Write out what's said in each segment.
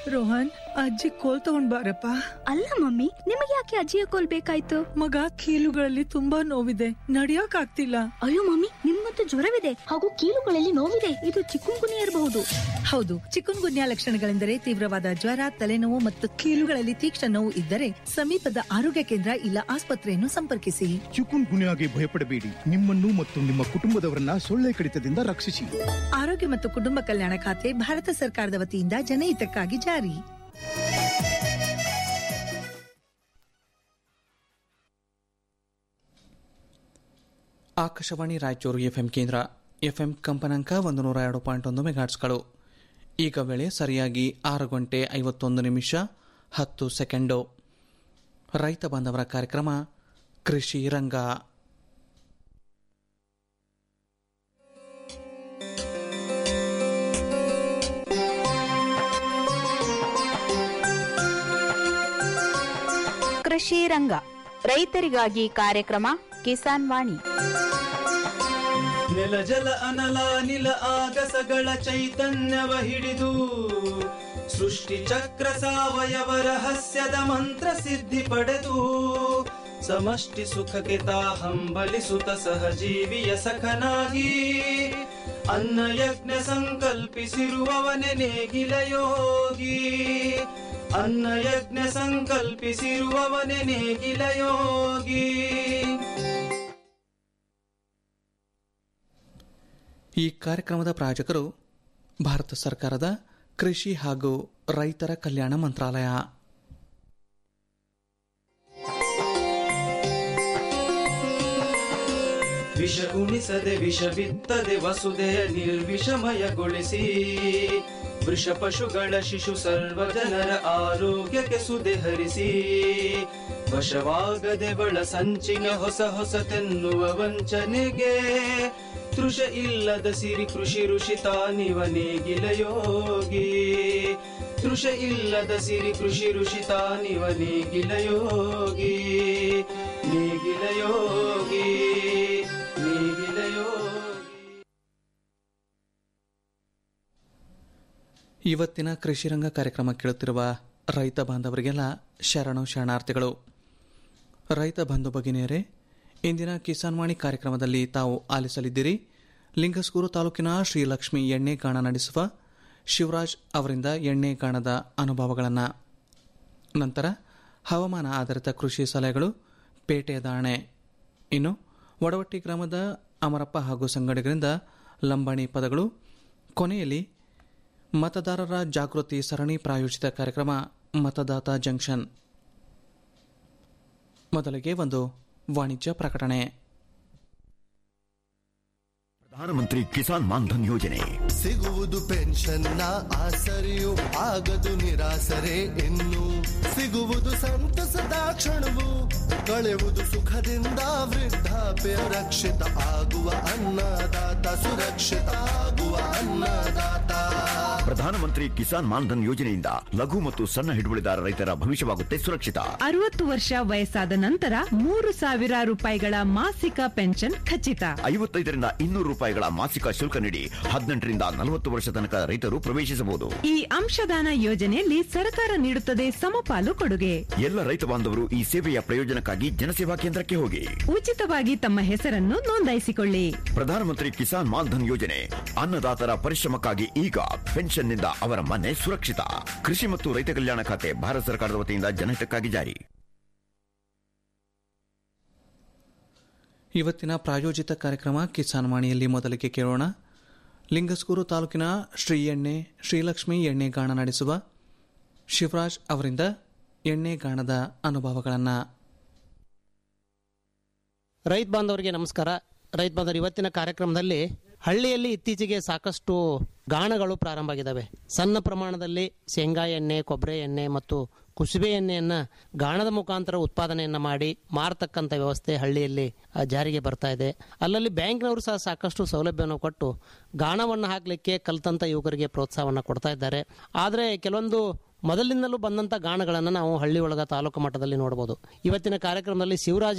ರೋಹನ್ ಅಜ್ಜಿ ಕೋಲ್ ತಗೊಂಡ್ ಬಾರಪ್ಪ ಅಲ್ಲ ಮಮ್ಮಿ ನಿಮಗೆ ಯಾಕೆ ಅಜ್ಜಿಯ ಕೋಲ್ ಬೇಕಾಯ್ತು ಮಗ ಕೀಲುಗಳಲ್ಲಿ ತುಂಬಾ ನೋವಿದೆ ನಡಿಯಕ್ ಆಗ್ತಿಲ್ಲ ಅಯ್ಯೋ ಮಮ್ಮಿ ನಿಮ್ಮಂತೂ ಜ್ವರವಿದೆ ಹಾಗೂ ಕೀಲುಗಳಲ್ಲಿ ನೋವಿದೆ ಇದು ಚಿಕ್ಕುಂಗುನಿ ಇರಬಹುದು ಹೌದು ಚಿಕನ್ ಗುನ್ಯಾ ಲಕ್ಷಣಗಳೆಂದರೆ ತೀವ್ರವಾದ ಜ್ವರ ತಲೆನೋವು ಮತ್ತು ಕೀಲುಗಳಲ್ಲಿ ತೀಕ್ಷ್ಣ ನೋವು ಇದ್ದರೆ ಸಮೀಪದ ಆರೋಗ್ಯ ಕೇಂದ್ರ ಇಲ್ಲ ಆಸ್ಪತ್ರೆಯನ್ನು ಸಂಪರ್ಕಿಸಿ ಚಿಕುನ್ ಗುನ್ಯಾಗೆ ಭಯಪಡಬೇಡಿ ನಿಮ್ಮನ್ನು ಮತ್ತು ನಿಮ್ಮ ಕುಟುಂಬದವರನ್ನ ಸೊಳ್ಳೆ ಕಡಿತದಿಂದ ರಕ್ಷಿಸಿ ಆರೋಗ್ಯ ಮತ್ತು ಕುಟುಂಬ ಕಲ್ಯಾಣ ಖಾತೆ ಭಾರತ ಸರ್ಕಾರದ ವತಿಯಿಂದ ಜನಹಿತಕ್ಕಾಗಿ ಜಾರಿ ಆಕಾಶವಾಣಿ ರಾಯಚೂರು ಎಫ್ಎಂ ಕೇಂದ್ರ ಎಫ್ಎಂ ಕಂಪನಾಂಕ ಒಂದು ನೂರ ಎರಡು ಪಾಯಿಂಟ್ ಒಂದು ಮೆಗಾಟ್ಸ್ಗಳು ಈಗ ವೇಳೆ ಸರಿಯಾಗಿ ಆರು ಗಂಟೆ ಐವತ್ತೊಂದು ನಿಮಿಷ ಹತ್ತು ಸೆಕೆಂಡು ರೈತ ಬಾಂಧವರ ಕಾರ್ಯಕ್ರಮ ಕೃಷಿ ರಂಗ ಕೃಷಿ ರಂಗ ರೈತರಿಗಾಗಿ ಕಾರ್ಯಕ್ರಮ ಕಿಸಾನ್ ವಾಣಿ ನೆಲ ಜಲ ಅನಲ ನಿಲ ಆಗಸಗಳ ಚೈತನ್ಯವ ಹಿಡಿದು ಸೃಷ್ಟಿ ಚಕ್ರ ಸಾವಯವ ರಹಸ್ಯದ ಮಂತ್ರ ಸಿದ್ಧಿ ಪಡೆದು ಸಮಷ್ಟಿ ಸುಖಕ್ಕೆ ತಾ ಹಂಬಲಿಸುತ್ತ ಸಹಜೀವಿಯ ಸಖನಾಗಿ ಅನ್ನ ಯಜ್ಞ ಸಂಕಲ್ಪಿಸಿರುವವನೆ ನೇಗಿಲ ಯೋಗಿ ಅನ್ನ ಯಜ್ಞ ಸಂಕಲ್ಪಿಸಿರುವವನೆ ನೇಗಿಲ ಯೋಗಿ ಈ ಕಾರ್ಯಕ್ರಮದ ಪ್ರಾಯೋಜಕರು ಭಾರತ ಸರ್ಕಾರದ ಕೃಷಿ ಹಾಗೂ ರೈತರ ಕಲ್ಯಾಣ ಮಂತ್ರಾಲಯ ವಿಷ ಉಣಿಸದೆ ವಿಷ ಬಿತ್ತದೆ ವಸುದೆಯ ನಿರ್ವಿಷಮಯಗೊಳಿಸಿ ವೃಷ ಪಶುಗಳ ಶಿಶು ಸರ್ವ ಜನರ ಆರೋಗ್ಯಕ್ಕೆ ಸುದೆ ಹರಿಸಿ ವಶವಾಗದೆ ಬಳ ಸಂಚಿನ ಹೊಸ ಹೊಸತೆನ್ನುವ ವಂಚನೆಗೆ ತೃಷ ಇಲ್ಲದ ಸಿರಿ ಕೃಷಿ ಋಷಿ ತಾನಿವ ನೇಗಿಲ ಯೋಗಿ ತೃಷ ಇಲ್ಲದ ಸಿರಿ ಕೃಷಿ ಋಷಿ ತಾನಿವ ನೇಗಿಲ ಯೋಗಿ ನೇಗಿಲ ಯೋಗಿ ನೇಗಿಲ ಯೋಗಿ ಇವತ್ತಿನ ಕೃಷಿರಂಗ ಕಾರ್ಯಕ್ರಮ ಕೇಳುತ್ತಿರುವ ರೈತ ಬಾಂಧವರಿಗೆಲ್ಲ ಶರಣು ಶರಣಾರ್ಥಿಗಳು ರೈತ ಬಂಧು ಭಗಿನಿಯರೇ ಇಂದಿನ ಕಿಸಾನ್ ವಾಣಿ ಕಾರ್ಯಕ್ರಮದಲ್ಲಿ ತಾವು ಆಲಿಸಲಿದ್ದೀರಿ ಲಿಂಗಸ್ಗೂರು ತಾಲೂಕಿನ ಶ್ರೀಲಕ್ಷ್ಮಿ ಎಣ್ಣೆ ಗಾಣ ನಡೆಸುವ ಶಿವರಾಜ್ ಅವರಿಂದ ಎಣ್ಣೆ ಗಾಣದ ಅನುಭವಗಳನ್ನು ನಂತರ ಹವಾಮಾನ ಆಧಾರಿತ ಕೃಷಿ ಸಲಹೆಗಳು ಪೇಟೆಯ ದಾಣೆ ಇನ್ನು ವಡವಟ್ಟಿ ಗ್ರಾಮದ ಅಮರಪ್ಪ ಹಾಗೂ ಸಂಗಡಿಗರಿಂದ ಲಂಬಾಣಿ ಪದಗಳು ಕೊನೆಯಲ್ಲಿ ಮತದಾರರ ಜಾಗೃತಿ ಸರಣಿ ಪ್ರಾಯೋಜಿತ ಕಾರ್ಯಕ್ರಮ ಮತದಾತ ಜಂಕ್ಷನ್ ಮೊದಲಿಗೆ ಒಂದು ವಾಣಿಜ್ಯ ಪ್ರಕಟಣೆ ಪ್ರಧಾನಮಂತ್ರಿ ಕಿಸಾನ್ ಮಾನ್ಧನ್ ಯೋಜನೆ ಸಿಗುವುದು ಪೆನ್ಷನ್ನ ಆಸರೆಯು ಆಗದು ನಿರಾಸರೆ ಇನ್ನು ಸಿಗುವುದು ಸಂತಸದ ಕ್ಷಣವು ಕಳೆಯುವುದು ಸುಖದಿಂದ ವೃದ್ಧಾಪ್ಯ ರಕ್ಷಿತ ಆಗುವ ಅನ್ನದಾತ ಸುರಕ್ಷಿತ ಆಗುವ ಅನ್ನದಾತ ಪ್ರಧಾನಮಂತ್ರಿ ಕಿಸಾನ್ ಮಾನ್ಧನ್ ಯೋಜನೆಯಿಂದ ಲಘು ಮತ್ತು ಸಣ್ಣ ಹಿಡುವಳಿದಾರ ರೈತರ ಭವಿಷ್ಯವಾಗುತ್ತೆ ಸುರಕ್ಷಿತ ಅರವತ್ತು ವರ್ಷ ವಯಸ್ಸಾದ ನಂತರ ಮೂರು ಸಾವಿರ ರೂಪಾಯಿಗಳ ಮಾಸಿಕ ಪೆನ್ಷನ್ ಖಚಿತ ಐವತ್ತೈದರಿಂದ ಇನ್ನೂರು ರೂಪಾಯಿಗಳ ಮಾಸಿಕ ಶುಲ್ಕ ನೀಡಿ ಹದಿನೆಂಟರಿಂದ ನಲವತ್ತು ವರ್ಷ ತನಕ ರೈತರು ಪ್ರವೇಶಿಸಬಹುದು ಈ ಅಂಶದಾನ ಯೋಜನೆಯಲ್ಲಿ ಸರ್ಕಾರ ನೀಡುತ್ತದೆ ಸಮಪಾಲು ಕೊಡುಗೆ ಎಲ್ಲ ರೈತ ಬಾಂಧವರು ಈ ಸೇವೆಯ ಪ್ರಯೋಜನಕ್ಕಾಗಿ ಜನಸೇವಾ ಕೇಂದ್ರಕ್ಕೆ ಹೋಗಿ ಉಚಿತವಾಗಿ ತಮ್ಮ ಹೆಸರನ್ನು ನೋಂದಾಯಿಸಿಕೊಳ್ಳಿ ಪ್ರಧಾನಮಂತ್ರಿ ಕಿಸಾನ್ ಮಾನ್ಧನ್ ಯೋಜನೆ ಅನ್ನದಾತರ ಪರಿಶ್ರಮಕ್ಕಾಗಿ ಈಗ ಪೆನ್ಷನ್ನಿಂದ ಅವರ ಮನೆ ಸುರಕ್ಷಿತ ಕೃಷಿ ಮತ್ತು ರೈತ ಕಲ್ಯಾಣ ಖಾತೆ ಭಾರತ ಸರ್ಕಾರದ ವತಿಯಿಂದ ಜನಹಿತಕ್ಕಾಗಿ ಜಾರಿ ಇವತ್ತಿನ ಪ್ರಾಯೋಜಿತ ಕಾರ್ಯಕ್ರಮ ಕಿಸಾನ್ ವಾಣಿಯಲ್ಲಿ ಮೊದಲಿಗೆ ಕೇಳೋಣ ಲಿಂಗಸ್ಗೂರು ತಾಲೂಕಿನ ಶ್ರೀ ಎಣ್ಣೆ ಶ್ರೀಲಕ್ಷ್ಮಿ ಎಣ್ಣೆ ಗಾಣ ನಡೆಸುವ ಶಿವರಾಜ್ ಅವರಿಂದ ಎಣ್ಣೆ ಗಾಣದ ಅನುಭವಗಳನ್ನು ರೈತ ಬಾಂಧವರಿಗೆ ನಮಸ್ಕಾರ ರೈತ ಬಾಂಧವರು ಇವತ್ತಿನ ಕಾರ್ಯಕ್ರಮದಲ್ಲಿ ಹಳ್ಳಿಯಲ್ಲಿ ಇತ್ತೀಚೆಗೆ ಸಾಕಷ್ಟು ಗಾಣಗಳು ಪ್ರಾರಂಭ ಆಗಿದ್ದಾವೆ ಸಣ್ಣ ಪ್ರಮಾಣದಲ್ಲಿ ಶೇಂಗಾ ಎಣ್ಣೆ ಕೊಬ್ಬರಿ ಎಣ್ಣೆ ಮತ್ತು ಕುಸುಬೆ ಎಣ್ಣೆಯನ್ನು ಗಾಣದ ಮುಖಾಂತರ ಉತ್ಪಾದನೆಯನ್ನು ಮಾಡಿ ಮಾರತಕ್ಕಂಥ ವ್ಯವಸ್ಥೆ ಹಳ್ಳಿಯಲ್ಲಿ ಆ, ಜಾರಿಗೆ ಬರ್ತಾ ಇದೆ ಅಲ್ಲಲ್ಲಿ ಬ್ಯಾಂಕ್ನವರು ಸಹ ಸಾಕಷ್ಟು ಸೌಲಭ್ಯವನ್ನು ಕೊಟ್ಟು ಗಾಣವನ್ನು ಹಾಕಲಿಕ್ಕೆ ಕಲಿತಂಥ ಯುವಕರಿಗೆ ಪ್ರೋತ್ಸಾಹವನ್ನು ಕೊಡ್ತಾ ಇದ್ದಾರೆ ಆದರೆ ಕೆಲವೊಂದು ಮೊದಲಿನಿಂದಲೂ ಬಂದಂಥ ಗಾಣಗಳನ್ನು ನಾವು ಹಳ್ಳಿ ಒಳಗ ತಾಲೂಕು ಮಟ್ಟದಲ್ಲಿ ನೋಡ್ಬೋದು ಇವತ್ತಿನ ಕಾರ್ಯಕ್ರಮದಲ್ಲಿ ಶಿವರಾಜ್ ಅವರು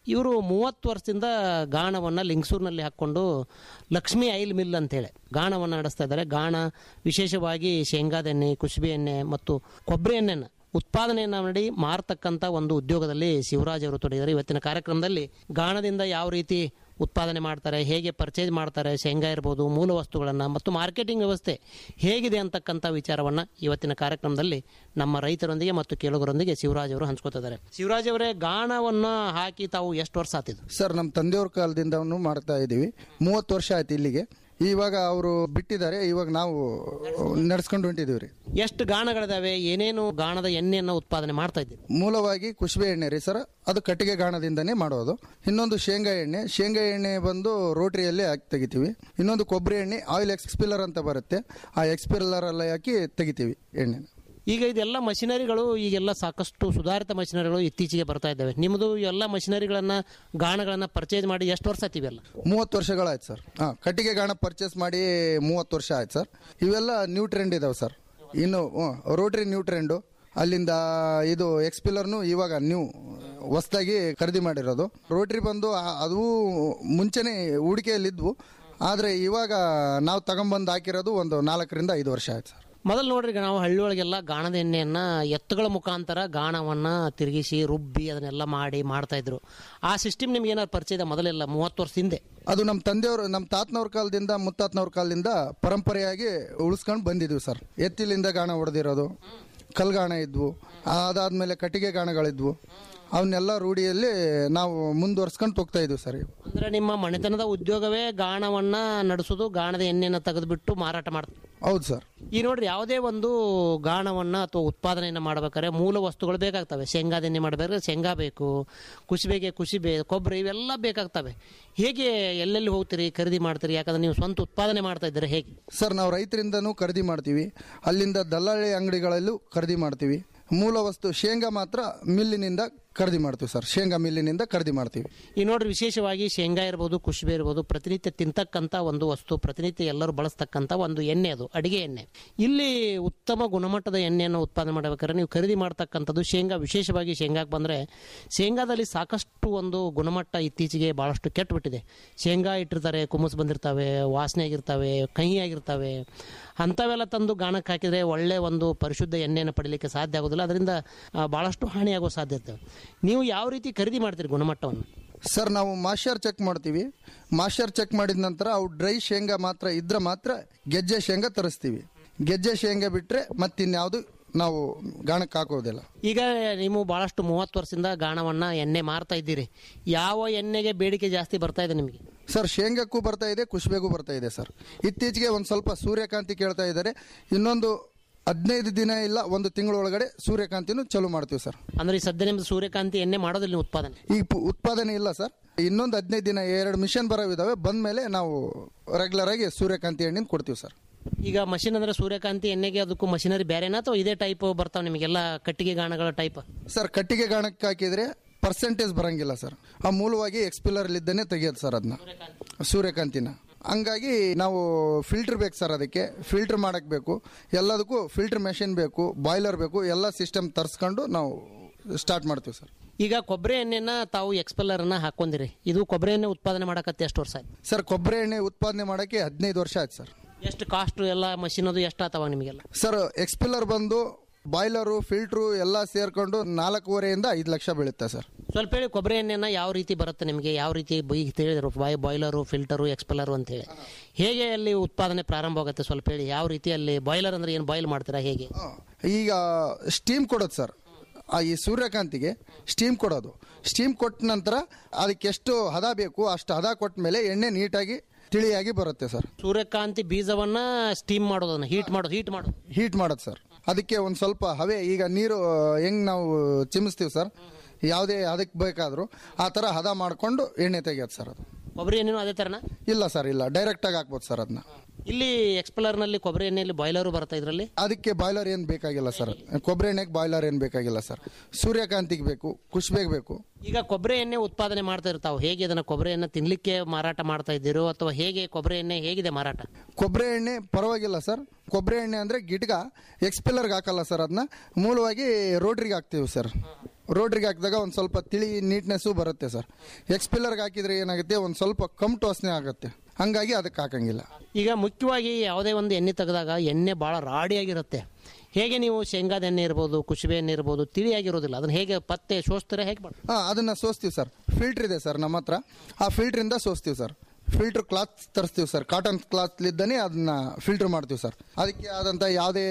ಇವರು ಮೂವತ್ತು ವರ್ಷದಿಂದ ಗಾಣವನ್ನು ಲಿಂಗಸೂರಿನಲ್ಲಿ ಹಾಕ್ಕೊಂಡು ಲಕ್ಷ್ಮಿ ಆಯಿಲ್ ಮಿಲ್ ಅಂತೇಳಿ ಗಾಣವನ್ನು ನಡೆಸ್ತಾ ಇದ್ದಾರೆ ಗಾಣ ವಿಶೇಷವಾಗಿ ಶೇಂಗಾದ ಎಣ್ಣೆ ಕುಸುಬೆ ಎಣ್ಣೆ ಮತ್ತು ಕೊಬ್ಬರಿ ಎಣ್ಣೆನ ಉತ್ಪಾದನೆಯನ್ನು ಮಾಡಿ ಮಾರತಕ್ಕಂಥ ಒಂದು ಉದ್ಯೋಗದಲ್ಲಿ ಶಿವರಾಜ್ ಅವರು ತೊಡಗಿದ್ದಾರೆ ಇವತ್ತಿನ ಕಾರ್ಯಕ್ರಮದಲ್ಲಿ ಗಾಣದಿಂದ ಯಾವ ರೀತಿ ಉತ್ಪಾದನೆ ಮಾಡ್ತಾರೆ ಹೇಗೆ ಪರ್ಚೇಸ್ ಮಾಡ್ತಾರೆ ಶೇಂಗಾ ಇರ್ಬೋದು ಮೂಲ ವಸ್ತುಗಳನ್ನು ಮತ್ತು ಮಾರ್ಕೆಟಿಂಗ್ ವ್ಯವಸ್ಥೆ ಹೇಗಿದೆ ಅಂತಕ್ಕಂಥ ವಿಚಾರವನ್ನು ಇವತ್ತಿನ ಕಾರ್ಯಕ್ರಮದಲ್ಲಿ ನಮ್ಮ ರೈತರೊಂದಿಗೆ ಮತ್ತು ಕೇಳುಗರೊಂದಿಗೆ ಶಿವರಾಜ್ ಅವರು ಹಂಚ್ಕೋತಿದ್ದಾರೆ ಶಿವರಾಜ್ ಅವರೇ ಗಾಣವನ್ನು ಹಾಕಿ ತಾವು ಎಷ್ಟು ವರ್ಷ ಆತಿದ್ದು ಸರ್ ನಮ್ಮ ತಂದೆಯವ್ರ ಕಾಲದಿಂದನೂ ಮಾಡ್ತಾ ಇದ್ದೀವಿ ಮೂವತ್ತು ವರ್ಷ ಆಯ್ತು ಇಲ್ಲಿಗೆ ಇವಾಗ ಅವರು ಬಿಟ್ಟಿದ್ದಾರೆ ಇವಾಗ ನಾವು ನಡ್ಸ್ಕೊಂಡು ಹೊಂಟಿದೀವಿ ರೀ ಎಷ್ಟು ಗಾಣಗಳಿದಾವೆ ಏನೇನು ಗಾಣದ ಎಣ್ಣೆಯನ್ನು ಉತ್ಪಾದನೆ ಮಾಡ್ತಾ ಇದ್ದೀವಿ ಮೂಲವಾಗಿ ಕುಸುಬೆ ಎಣ್ಣೆ ರೀ ಸರ್ ಅದು ಕಟ್ಟಿಗೆ ಗಾಣದಿಂದನೇ ಮಾಡೋದು ಇನ್ನೊಂದು ಶೇಂಗಾ ಎಣ್ಣೆ ಶೇಂಗಾ ಎಣ್ಣೆ ಬಂದು ರೋಟ್ರಿಯಲ್ಲಿ ಹಾಕಿ ತೆಗಿತೀವಿ ಇನ್ನೊಂದು ಕೊಬ್ಬರಿ ಎಣ್ಣೆ ಆಯಿಲ್ ಎಕ್ಸ್ಪಿಲ್ಲರ್ ಅಂತ ಬರುತ್ತೆ ಆ ಎಕ್ಸ್ಪಿಲ್ಲರ್ ಎಲ್ಲ ಹಾಕಿ ತೆಗಿತೀವಿ ಎಣ್ಣೆ ಈಗ ಇದೆಲ್ಲ ಮಷಿನರಿಗಳು ಈಗೆಲ್ಲ ಸಾಕಷ್ಟು ಸುಧಾರಿತ ಮಷಿನರಿಗಳು ಇತ್ತೀಚೆಗೆ ಬರ್ತಾ ಇದ್ದಾವೆ ನಿಮ್ಮದು ಎಲ್ಲ ಮಷಿನರಿಗಳನ್ನ ಗಾಣಗಳನ್ನ ಪರ್ಚೇಸ್ ಮಾಡಿ ಎಷ್ಟು ವರ್ಷ ಆತಿವೆಲ್ಲ ಮೂವತ್ತು ವರ್ಷಗಳಾಯ್ತು ಸರ್ ಹಾಂ ಕಟ್ಟಿಗೆ ಗಾಣ ಪರ್ಚೇಸ್ ಮಾಡಿ ಮೂವತ್ತು ವರ್ಷ ಆಯ್ತು ಸರ್ ಇವೆಲ್ಲ ನ್ಯೂ ಟ್ರೆಂಡ್ ಇದಾವೆ ಸರ್ ಇನ್ನು ರೋಟ್ರಿ ನ್ಯೂ ಟ್ರೆಂಡು ಅಲ್ಲಿಂದ ಇದು ಎಕ್ಸ್ಪಿಲ್ಲರ್ನು ಇವಾಗ ನ್ಯೂ ಹೊಸ್ದಾಗಿ ಖರೀದಿ ಮಾಡಿರೋದು ರೋಟ್ರಿ ಬಂದು ಆ- ಅದು ಮುಂಚೆನೆ ಹೂಡಿಕೆಯಲ್ಲಿದ್ವು ಆದರೆ ಇವಾಗ ನಾವು ತಗೊಂಬಂದು ಹಾಕಿರೋದು ಒಂದು ನಾಲ್ಕರಿಂದ ಐದು ವರ್ಷ ಆಯ್ತು ಸರ್ ಮೊದಲು ನೋಡ್ರಿ ಈಗ ನಾವು ಹಳ್ಳಿಯೊಳಗೆಲ್ಲ ಗಾಣದ ಎಣ್ಣೆಯನ್ನ ಎತ್ತುಗಳ ಮುಖಾಂತರ ಗಾಣವನ್ನ ತಿರುಗಿಸಿ ರುಬ್ಬಿ ಅದನ್ನೆಲ್ಲ ಮಾಡಿ ಮಾಡ್ತಾ ಇದ್ರು ಆ ಸಿಸ್ಟಮ್ ನಿಮ್ಗೆ ಏನಾದ್ರು ಪರಿಚಯ ಇದೆ ಮೊದಲೆಲ್ಲ ಮೂವತ್ತು ವರ್ಷದ ಹಿಂದೆ ಅದು ನಮ್ಮ ತಂದೆಯವರು ನಮ್ಮ ತಾತನವ್ರ ಕಾಲದಿಂದ ಮುತ್ತಾತನವ್ರ ಕಾಲದಿಂದ ಪರಂಪರೆಯಾಗಿ ಉಳಿಸ್ಕೊಂಡು ಬಂದಿದ್ವಿ ಸರ್ ಎತ್ತಿಲಿಂದ ಗಾಣ ಹೊಡೆದಿರೋದು ಕಲ್ಗಾಣ ಇದ್ವು ಅದಾದ್ಮೇಲೆ ಕಟ್ಟಿಗೆ ಗಾಣಗಳಿದ್ವು ಅವನ್ನೆಲ್ಲ ರೂಢಿಯಲ್ಲಿ ನಾವು ಮುಂದುವರ್ಸ್ಕೊಂಡು ಹೋಗ್ತಾ ಇದ್ವಿ ಸರ್ ಅಂದ್ರೆ ನಿಮ್ಮ ಮನೆತನದ ಉದ್ಯೋಗವೇ ಗಾಣವನ್ನ ನಡೆಸೋದು ಗಾಣದ ಎಣ್ಣೆಯನ್ನು ತೆಗೆದುಬಿಟ್ಟು ಮಾರಾಟ ಮಾಡ್ತಾರೆ ಹೌದು ಸರ್ ಈ ನೋಡ್ರಿ ಯಾವುದೇ ಒಂದು ಗಾಣವನ್ನ ಅಥವಾ ಉತ್ಪಾದನೆಯನ್ನು ಮಾಡ್ಬೇಕಾದ್ರೆ ಮೂಲ ವಸ್ತುಗಳು ಬೇಕಾಗ್ತವೆ ಶೇಂಗಾದ ಎಣ್ಣೆ ಮಾಡಬೇಕಾದ್ರೆ ಶೇಂಗಾ ಬೇಕು ಕುಸಿಬೆಗೆ ಕುಸಿಬೆ ಕೊಬ್ಬರಿ ಇವೆಲ್ಲ ಬೇಕಾಗ್ತವೆ ಹೇಗೆ ಎಲ್ಲೆಲ್ಲಿ ಹೋಗ್ತೀರಿ ಖರೀದಿ ಮಾಡ್ತೀರಿ ಯಾಕಂದ್ರೆ ನೀವು ಸ್ವಂತ ಉತ್ಪಾದನೆ ಮಾಡ್ತಾ ಇದ್ದೀರಾ ಹೇಗೆ ಸರ್ ನಾವು ರೈತರಿಂದನೂ ಖರೀದಿ ಮಾಡ್ತೀವಿ ಅಲ್ಲಿಂದ ದಲ್ಲಾಳಿ ಅಂಗಡಿಗಳಲ್ಲೂ ಖರೀದಿ ಮಾಡ್ತೀವಿ ಮೂಲ ವಸ್ತು ಶೇಂಗಾ ಮಾತ್ರ ಮಿಲ್ಲಿನಿಂದ ಖರೀದಿ ಮಾಡ್ತೀವಿ ಸರ್ ಶೇಂಗಾ ಮಿಲ್ಲಿನಿಂದ ಖರೀದಿ ಮಾಡ್ತೀವಿ ಈ ನೋಡ್ರಿ ವಿಶೇಷವಾಗಿ ಶೇಂಗಾ ಇರ್ಬೋದು ಕುಶುಬೆ ಇರ್ಬೋದು ಪ್ರತಿನಿತ್ಯ ತಿಂತಕ್ಕಂಥ ಒಂದು ವಸ್ತು ಪ್ರತಿನಿತ್ಯ ಎಲ್ಲರೂ ಬಳಸ್ತಕ್ಕಂಥ ಒಂದು ಎಣ್ಣೆ ಅದು ಅಡಿಗೆ ಎಣ್ಣೆ ಇಲ್ಲಿ ಉತ್ತಮ ಗುಣಮಟ್ಟದ ಎಣ್ಣೆಯನ್ನು ಉತ್ಪಾದನೆ ಮಾಡಬೇಕಾದ್ರೆ ನೀವು ಖರೀದಿ ಮಾಡ್ತಕ್ಕಂಥದ್ದು ಶೇಂಗಾ ವಿಶೇಷವಾಗಿ ಶೇಂಗಾಕ್ಕೆ ಬಂದರೆ ಶೇಂಗಾದಲ್ಲಿ ಸಾಕಷ್ಟು ಒಂದು ಗುಣಮಟ್ಟ ಇತ್ತೀಚೆಗೆ ಭಾಳಷ್ಟು ಕೆಟ್ಟುಬಿಟ್ಟಿದೆ ಶೇಂಗಾ ಇಟ್ಟಿರ್ತಾರೆ ಕುಮ್ಮಸ್ ಬಂದಿರ್ತವೆ ವಾಸನೆ ಆಗಿರ್ತವೆ ಕಹಿ ಆಗಿರ್ತವೆ ಅಂಥವೆಲ್ಲ ತಂದು ಗಾಣಕ್ಕೆ ಹಾಕಿದರೆ ಒಳ್ಳೆ ಒಂದು ಪರಿಶುದ್ಧ ಎಣ್ಣೆಯನ್ನು ಪಡೀಲಿಕ್ಕೆ ಸಾಧ್ಯ ಆಗೋದಿಲ್ಲ ಅದರಿಂದ ಆ, ಭಾಳಷ್ಟು ಹಾನಿಯಾಗೋ ಸಾಧ್ಯತೆ ನೀವು ಯಾವ ರೀತಿ ಖರೀದಿ ಮಾಡ್ತೀರಿ ಗುಣಮಟ್ಟವನ್ನು ಸರ್ ನಾವು ಮಾಸ್ಟರ್ ಚೆಕ್ ಮಾಡ್ತೀವಿ ಮಾಸ್ಟರ್ ಚೆಕ್ ಮಾಡಿದ ನಂತರ ಅವು ಡ್ರೈ ಶೇಂಗಾ ಮಾತ್ರ ಇದ್ರೆ ಮಾತ್ರ ಗೆಜ್ಜೆ ಶೇಂಗಾ ತರಿಸ್ತೀವಿ ಗೆಜ್ಜೆ ಶೇಂಗಾ ಬಿಟ್ಟರೆ ಮತ್ತಿನ್ಯಾವುದು ನಾವು ಗಾಣಕ್ಕೆ ಹಾಕೋದಿಲ್ಲ ಈಗ ನೀವು ಬಹಳಷ್ಟು ಮೂವತ್ತು ವರ್ಷದಿಂದ ಗಾಣವನ್ನ ಎಣ್ಣೆ ಮಾರ್ತಾ ಇದ್ದೀರಿ ಯಾವ ಎಣ್ಣೆಗೆ ಬೇಡಿಕೆ ಜಾಸ್ತಿ ಬರ್ತಾ ಇದೆ ನಿಮಗೆ ಸರ್ ಶೇಂಗಾಕ್ಕೂ ಬರ್ತಾ ಇದೆ ಕುಷ್ಬೆಗೂ ಬರ್ತಾ ಇದೆ ಸರ್ ಇತ್ತೀಚೆಗೆ ಒಂದು ಸ್ವಲ್ಪ ಸೂರ್ಯಕಾಂತಿ ಕೇಳ್ತಾ ಇದ್ದಾರೆ ಇನ್ನೊಂದು ಹದಿನೈದು ದಿನ ಇಲ್ಲ ಒಂದು ತಿಂಗಳೊಳಗಡೆ ಸೂರ್ಯಕಾಂತಿನೂ ಚಾಲೂ ಮಾಡ್ತೀವಿ ಸರ್ ಅಂದ್ರೆ ಈ ಸದ್ಯ ನಿಮ್ದು ಸೂರ್ಯಕಾಂತಿ ಎಣ್ಣೆ ಮಾಡೋದಿಲ್ಲ ನೀವು ಉತ್ಪಾದನೆ ಈಗ ಪು- ಉತ್ಪಾದನೆ ಇಲ್ಲ ಸರ್ ಇನ್ನೊಂದು ಹದಿನೈದು ದಿನ ಎರಡು ಮಿಷನ್ ಬರೋವಿದಾವೆ ಬಂದ ಮೇಲೆ ನಾವು ರೆಗ್ಯುಲರ್ ಆಗಿ ಸೂರ್ಯಕಾಂತಿ ಎಣ್ಣೆನ ಕೊಡ್ತೀವಿ ಸರ್ ಈಗ ಮಷಿನ್ ಅಂದ್ರೆ ಸೂರ್ಯಕಾಂತಿ ಎಣ್ಣೆಗೆ ಅದಕ್ಕೂ ಮಷಿನರಿ ಬೇರೆನಾ ಅಥವಾ ಇದೇ ಟೈಪ್ ಬರ್ತಾವೆ ನಿಮಗೆಲ್ಲ ಕಟ್ಟಿಗೆ ಗಾಣಗಳ ಟೈಪ್ ಸರ್ ಕಟ್ಟಿಗೆ ಗಾಣಕ್ಕೆ ಹಾಕಿದ್ರೆ ಪರ್ಸೆಂಟೇಜ್ ಬರಂಗಿಲ್ಲ ಸರ್ ಆ ಮೂಲವಾಗಿ ಎಕ್ಸ್ಪಿಲ್ಲರ್ ಇದ್ದಾನೆ ತೆಗಿಯೋದು ಸರ್ ಅದನ್ನ ಸೂರ್ಯಕಾಂತಿನ ಹಂಗಾಗಿ ನಾವು ಫಿಲ್ಟರ್ ಬೇಕು ಸರ್ ಅದಕ್ಕೆ ಫಿಲ್ಟರ್ ಮಾಡಕ್ ಬೇಕು ಎಲ್ಲದಕ್ಕೂ ಫಿಲ್ಟರ್ ಮೆಷಿನ್ ಬೇಕು ಬಾಯ್ಲರ್ ಬೇಕು ಎಲ್ಲ ಸಿಸ್ಟಮ್ ತರಿಸ್ಕೊಂಡು ನಾವು ಸ್ಟಾರ್ಟ್ ಮಾಡ್ತೀವಿ ಸರ್ ಈಗ ಕೊಬ್ಬರಿ ಎಣ್ಣೆನ ತಾವು ಎಕ್ಸ್ಪೆಲ್ಲರ್ ಅನ್ನ ಹಾಕೊಂಡಿರಿ ಇದು ಕೊಬ್ಬರಿ ಎಣ್ಣೆ ಉತ್ಪಾದನೆ ಮಾಡಕತ್ತೆ ಎಷ್ಟು ವರ್ಷ ಆಯ್ತು ಸರ್ ಕೊಬ್ಬರಿ ಎಣ್ಣೆ ಉತ್ಪಾದನೆ ಮಾಡೋಕ್ಕೆ ಹದಿನೈದು ವರ್ಷ ಆಯ್ತು ಸರ್ ಎಷ್ಟು ಕಾಸ್ಟ್ ಎಲ್ಲ ಮಷಿನ್ ಅದು ಎಷ್ಟು ಆತವ ನಿಮಗೆಲ್ಲ ಸರ್ ಎಕ್ಸ್ಪಿಲ್ಲರ್ ಬಂದು ಬಾಯ್ಲರು ಫಿಲ್ಟ್ರು ಎಲ್ಲ ಸೇರ್ಕೊಂಡು ನಾಲ್ಕೂವರೆಯಿಂದ ಐದು ಲಕ್ಷ ಬೀಳುತ್ತೆ ಸರ್ ಸ್ವಲ್ಪ ಹೇಳಿ ಕೊಬ್ಬರಿ ಎಣ್ಣೆನ ಯಾವ ರೀತಿ ಬರುತ್ತೆ ನಿಮಗೆ ಯಾವ ರೀತಿ ಬೈ ಹೇಳಿದ್ರು ಬಾಯ್ ಬಾಯ್ಲರು ಫಿಲ್ಟರು ಎಕ್ಸ್ಪೆಲ್ಲರು ಅಂತೇಳಿ ಹೇಗೆ ಅಲ್ಲಿ ಉತ್ಪಾದನೆ ಪ್ರಾರಂಭ ಆಗುತ್ತೆ ಸ್ವಲ್ಪ ಹೇಳಿ ಯಾವ ರೀತಿ ಅಲ್ಲಿ ಬಾಯ್ಲರ್ ಅಂದ್ರೆ ಏನು ಬಾಯ್ಲ್ ಮಾಡ್ತೀರಾ ಹೇಗೆ ಈಗ ಸ್ಟೀಮ್ ಕೊಡೋದು ಸರ್ ಆ ಈ ಸೂರ್ಯಕಾಂತಿಗೆ ಸ್ಟೀಮ್ ಕೊಡೋದು ಸ್ಟೀಮ್ ಕೊಟ್ಟ ನಂತರ ಅದಕ್ಕೆ ಎಷ್ಟು ಹದ ಬೇಕು ಅಷ್ಟು ಹದ ಕೊಟ್ಟ ಮೇಲೆ ಎಣ್ಣೆ ನೀಟಾಗಿ ತಿಳಿಯಾಗಿ ಬರುತ್ತೆ ಸರ್ ಸೂರ್ಯಕಾಂತಿ ಬೀಜವನ್ನ ಸ್ಟೀಮ್ ಮಾಡೋದನ್ನ ಹೀಟ್ ಮಾಡೋದು ಹೀಟ್ ಮಾಡೋದು ಹೀಟ್ ಮಾಡೋದು ಸರ್ ಅದಕ್ಕೆ ಒಂದು ಸ್ವಲ್ಪ ಹವೆ ಈಗ ನೀರು ಹೆಂಗ್ ನಾವು ಚಿಮಿಸ್ತೀವಿ ಸರ್ ಯಾವುದೇ ಅದಕ್ಕೆ ಬೇಕಾದರೂ ಆ ಥರ ಹದ ಮಾಡಿಕೊಂಡು ಎಣ್ಣೆ ತೆಗಿಯೋದು ಸರ್ ಅದು ಕೊಬ್ಬರಿ ಎಣ್ಣೆನೂ ಅದೇ ಥರನ ಇಲ್ಲ ಸರ್ ಇಲ್ಲ ಡೈರೆಕ್ಟಾಗಿ ಹಾಕ್ಬೋದು ಸರ್ ಅದನ್ನ ಇಲ್ಲಿ ಎಕ್ಸ್ಪೆಲ್ಲರ್ನಲ್ಲಿ ಕೊಬ್ಬರಿ ಎಣ್ಣೆಯಲ್ಲಿ ಬಾಯ್ಲರು ಬರ್ತಾ ಇದ್ರಲ್ಲಿ ಅದಕ್ಕೆ ಬಾಯ್ಲರ್ ಏನು ಬೇಕಾಗಿಲ್ಲ ಸರ್ ಕೊಬ್ಬರಿ ಎಣ್ಣೆಗೆ ಬಾಯ್ಲರ್ ಏನು ಬೇಕಾಗಿಲ್ಲ ಸರ್ ಸೂರ್ಯಕಾಂತಿಗೆ ಬೇಕು ಕುಷ್ಬೇಗೆ ಬೇಕು ಈಗ ಕೊಬ್ಬರಿ ಎಣ್ಣೆ ಉತ್ಪಾದನೆ ಮಾಡ್ತಾ ಇರ್ತಾವೆ ಹೇಗೆ ಅದನ್ನ ಕೊಬ್ಬರಿ ಎಣ್ಣೆ ತಿನ್ಲಿಕ್ಕೆ ಮಾರಾಟ ಮಾಡ್ತಾ ಇದ್ದೀರೋ ಅಥವಾ ಹೇಗೆ ಕೊಬ್ಬರಿ ಎಣ್ಣೆ ಹೇಗಿದೆ ಮಾರಾಟ ಕೊಬ್ಬರಿ ಎಣ್ಣೆ ಪರವಾಗಿಲ್ಲ ಸರ್ ಕೊಬ್ಬರಿ ಎಣ್ಣೆ ಅಂದರೆ ಗಿಟ್ಗ ಎಕ್ಸ್ಪೆಲ್ಲರ್ಗೆ ಹಾಕಲ್ಲ ಸರ್ ಅದನ್ನ ಮೂಲವಾಗಿ ರೋಟ್ರಿಗೆ ಹಾಕ್ತೀವಿ ಸರ್ ರೋಟ್ರಿಗೆ ಹಾಕಿದಾಗ ಒಂದು ಸ್ವಲ್ಪ ತಿಳಿ ನೀಟ್ನೆಸ್ಸು ಬರುತ್ತೆ ಸರ್ ಎಕ್ಸ್ಪಿಲ್ಲರ್ಗೆ ಹಾಕಿದ್ರೆ ಏನಾಗುತ್ತೆ ಒಂದು ಸ್ವಲ್ಪ ಕಮ್ಟು ವಾಸನೆ ಆಗುತ್ತೆ ಹಂಗಾಗಿ ಅದಕ್ಕೆ ಹಾಕಂಗಿಲ್ಲ ಈಗ ಮುಖ್ಯವಾಗಿ ಯಾವುದೇ ಒಂದು ಎಣ್ಣೆ ತೆಗೆದಾಗ ಎಣ್ಣೆ ಭಾಳ ರಾಡಿಯಾಗಿರುತ್ತೆ ಹೇಗೆ ನೀವು ಶೇಂಗಾದ ಎಣ್ಣೆ ಇರ್ಬೋದು ಕುಸುಬೆ ಎಣ್ಣೆ ಇರ್ಬೋದು ತಿಳಿಯಾಗಿರೋದಿಲ್ಲ ಅದನ್ನ ಹೇಗೆ ಪತ್ತೆ ಶೋಸ್ತಾರೆ ಹೇಗೆ ಮಾಡಿ ಹಾಂ ಅದನ್ನು ಸೋಸ್ತೀವಿ ಸರ್ ಫಿಲ್ಟ್ರ್ ಇದೆ ಸರ್ ನಮ್ಮ ಹತ್ರ ಆ ಫಿಲ್ಟ್ರಿಂದ ಸೋಸ್ತೀವಿ ಸರ್ ಫಿಲ್ಟರ್ ಕ್ಲಾತ್ ತರಿಸ್ತೀವಿ ಸರ್ ಕಾಟನ್ ಕ್ಲಾತ್ಲಿದ್ದಾನೆ ಅದನ್ನ ಫಿಲ್ಟರ್ ಮಾಡ್ತೀವಿ ಸರ್ ಅದಕ್ಕೆ ಆದಂಥ ಯಾವುದೇ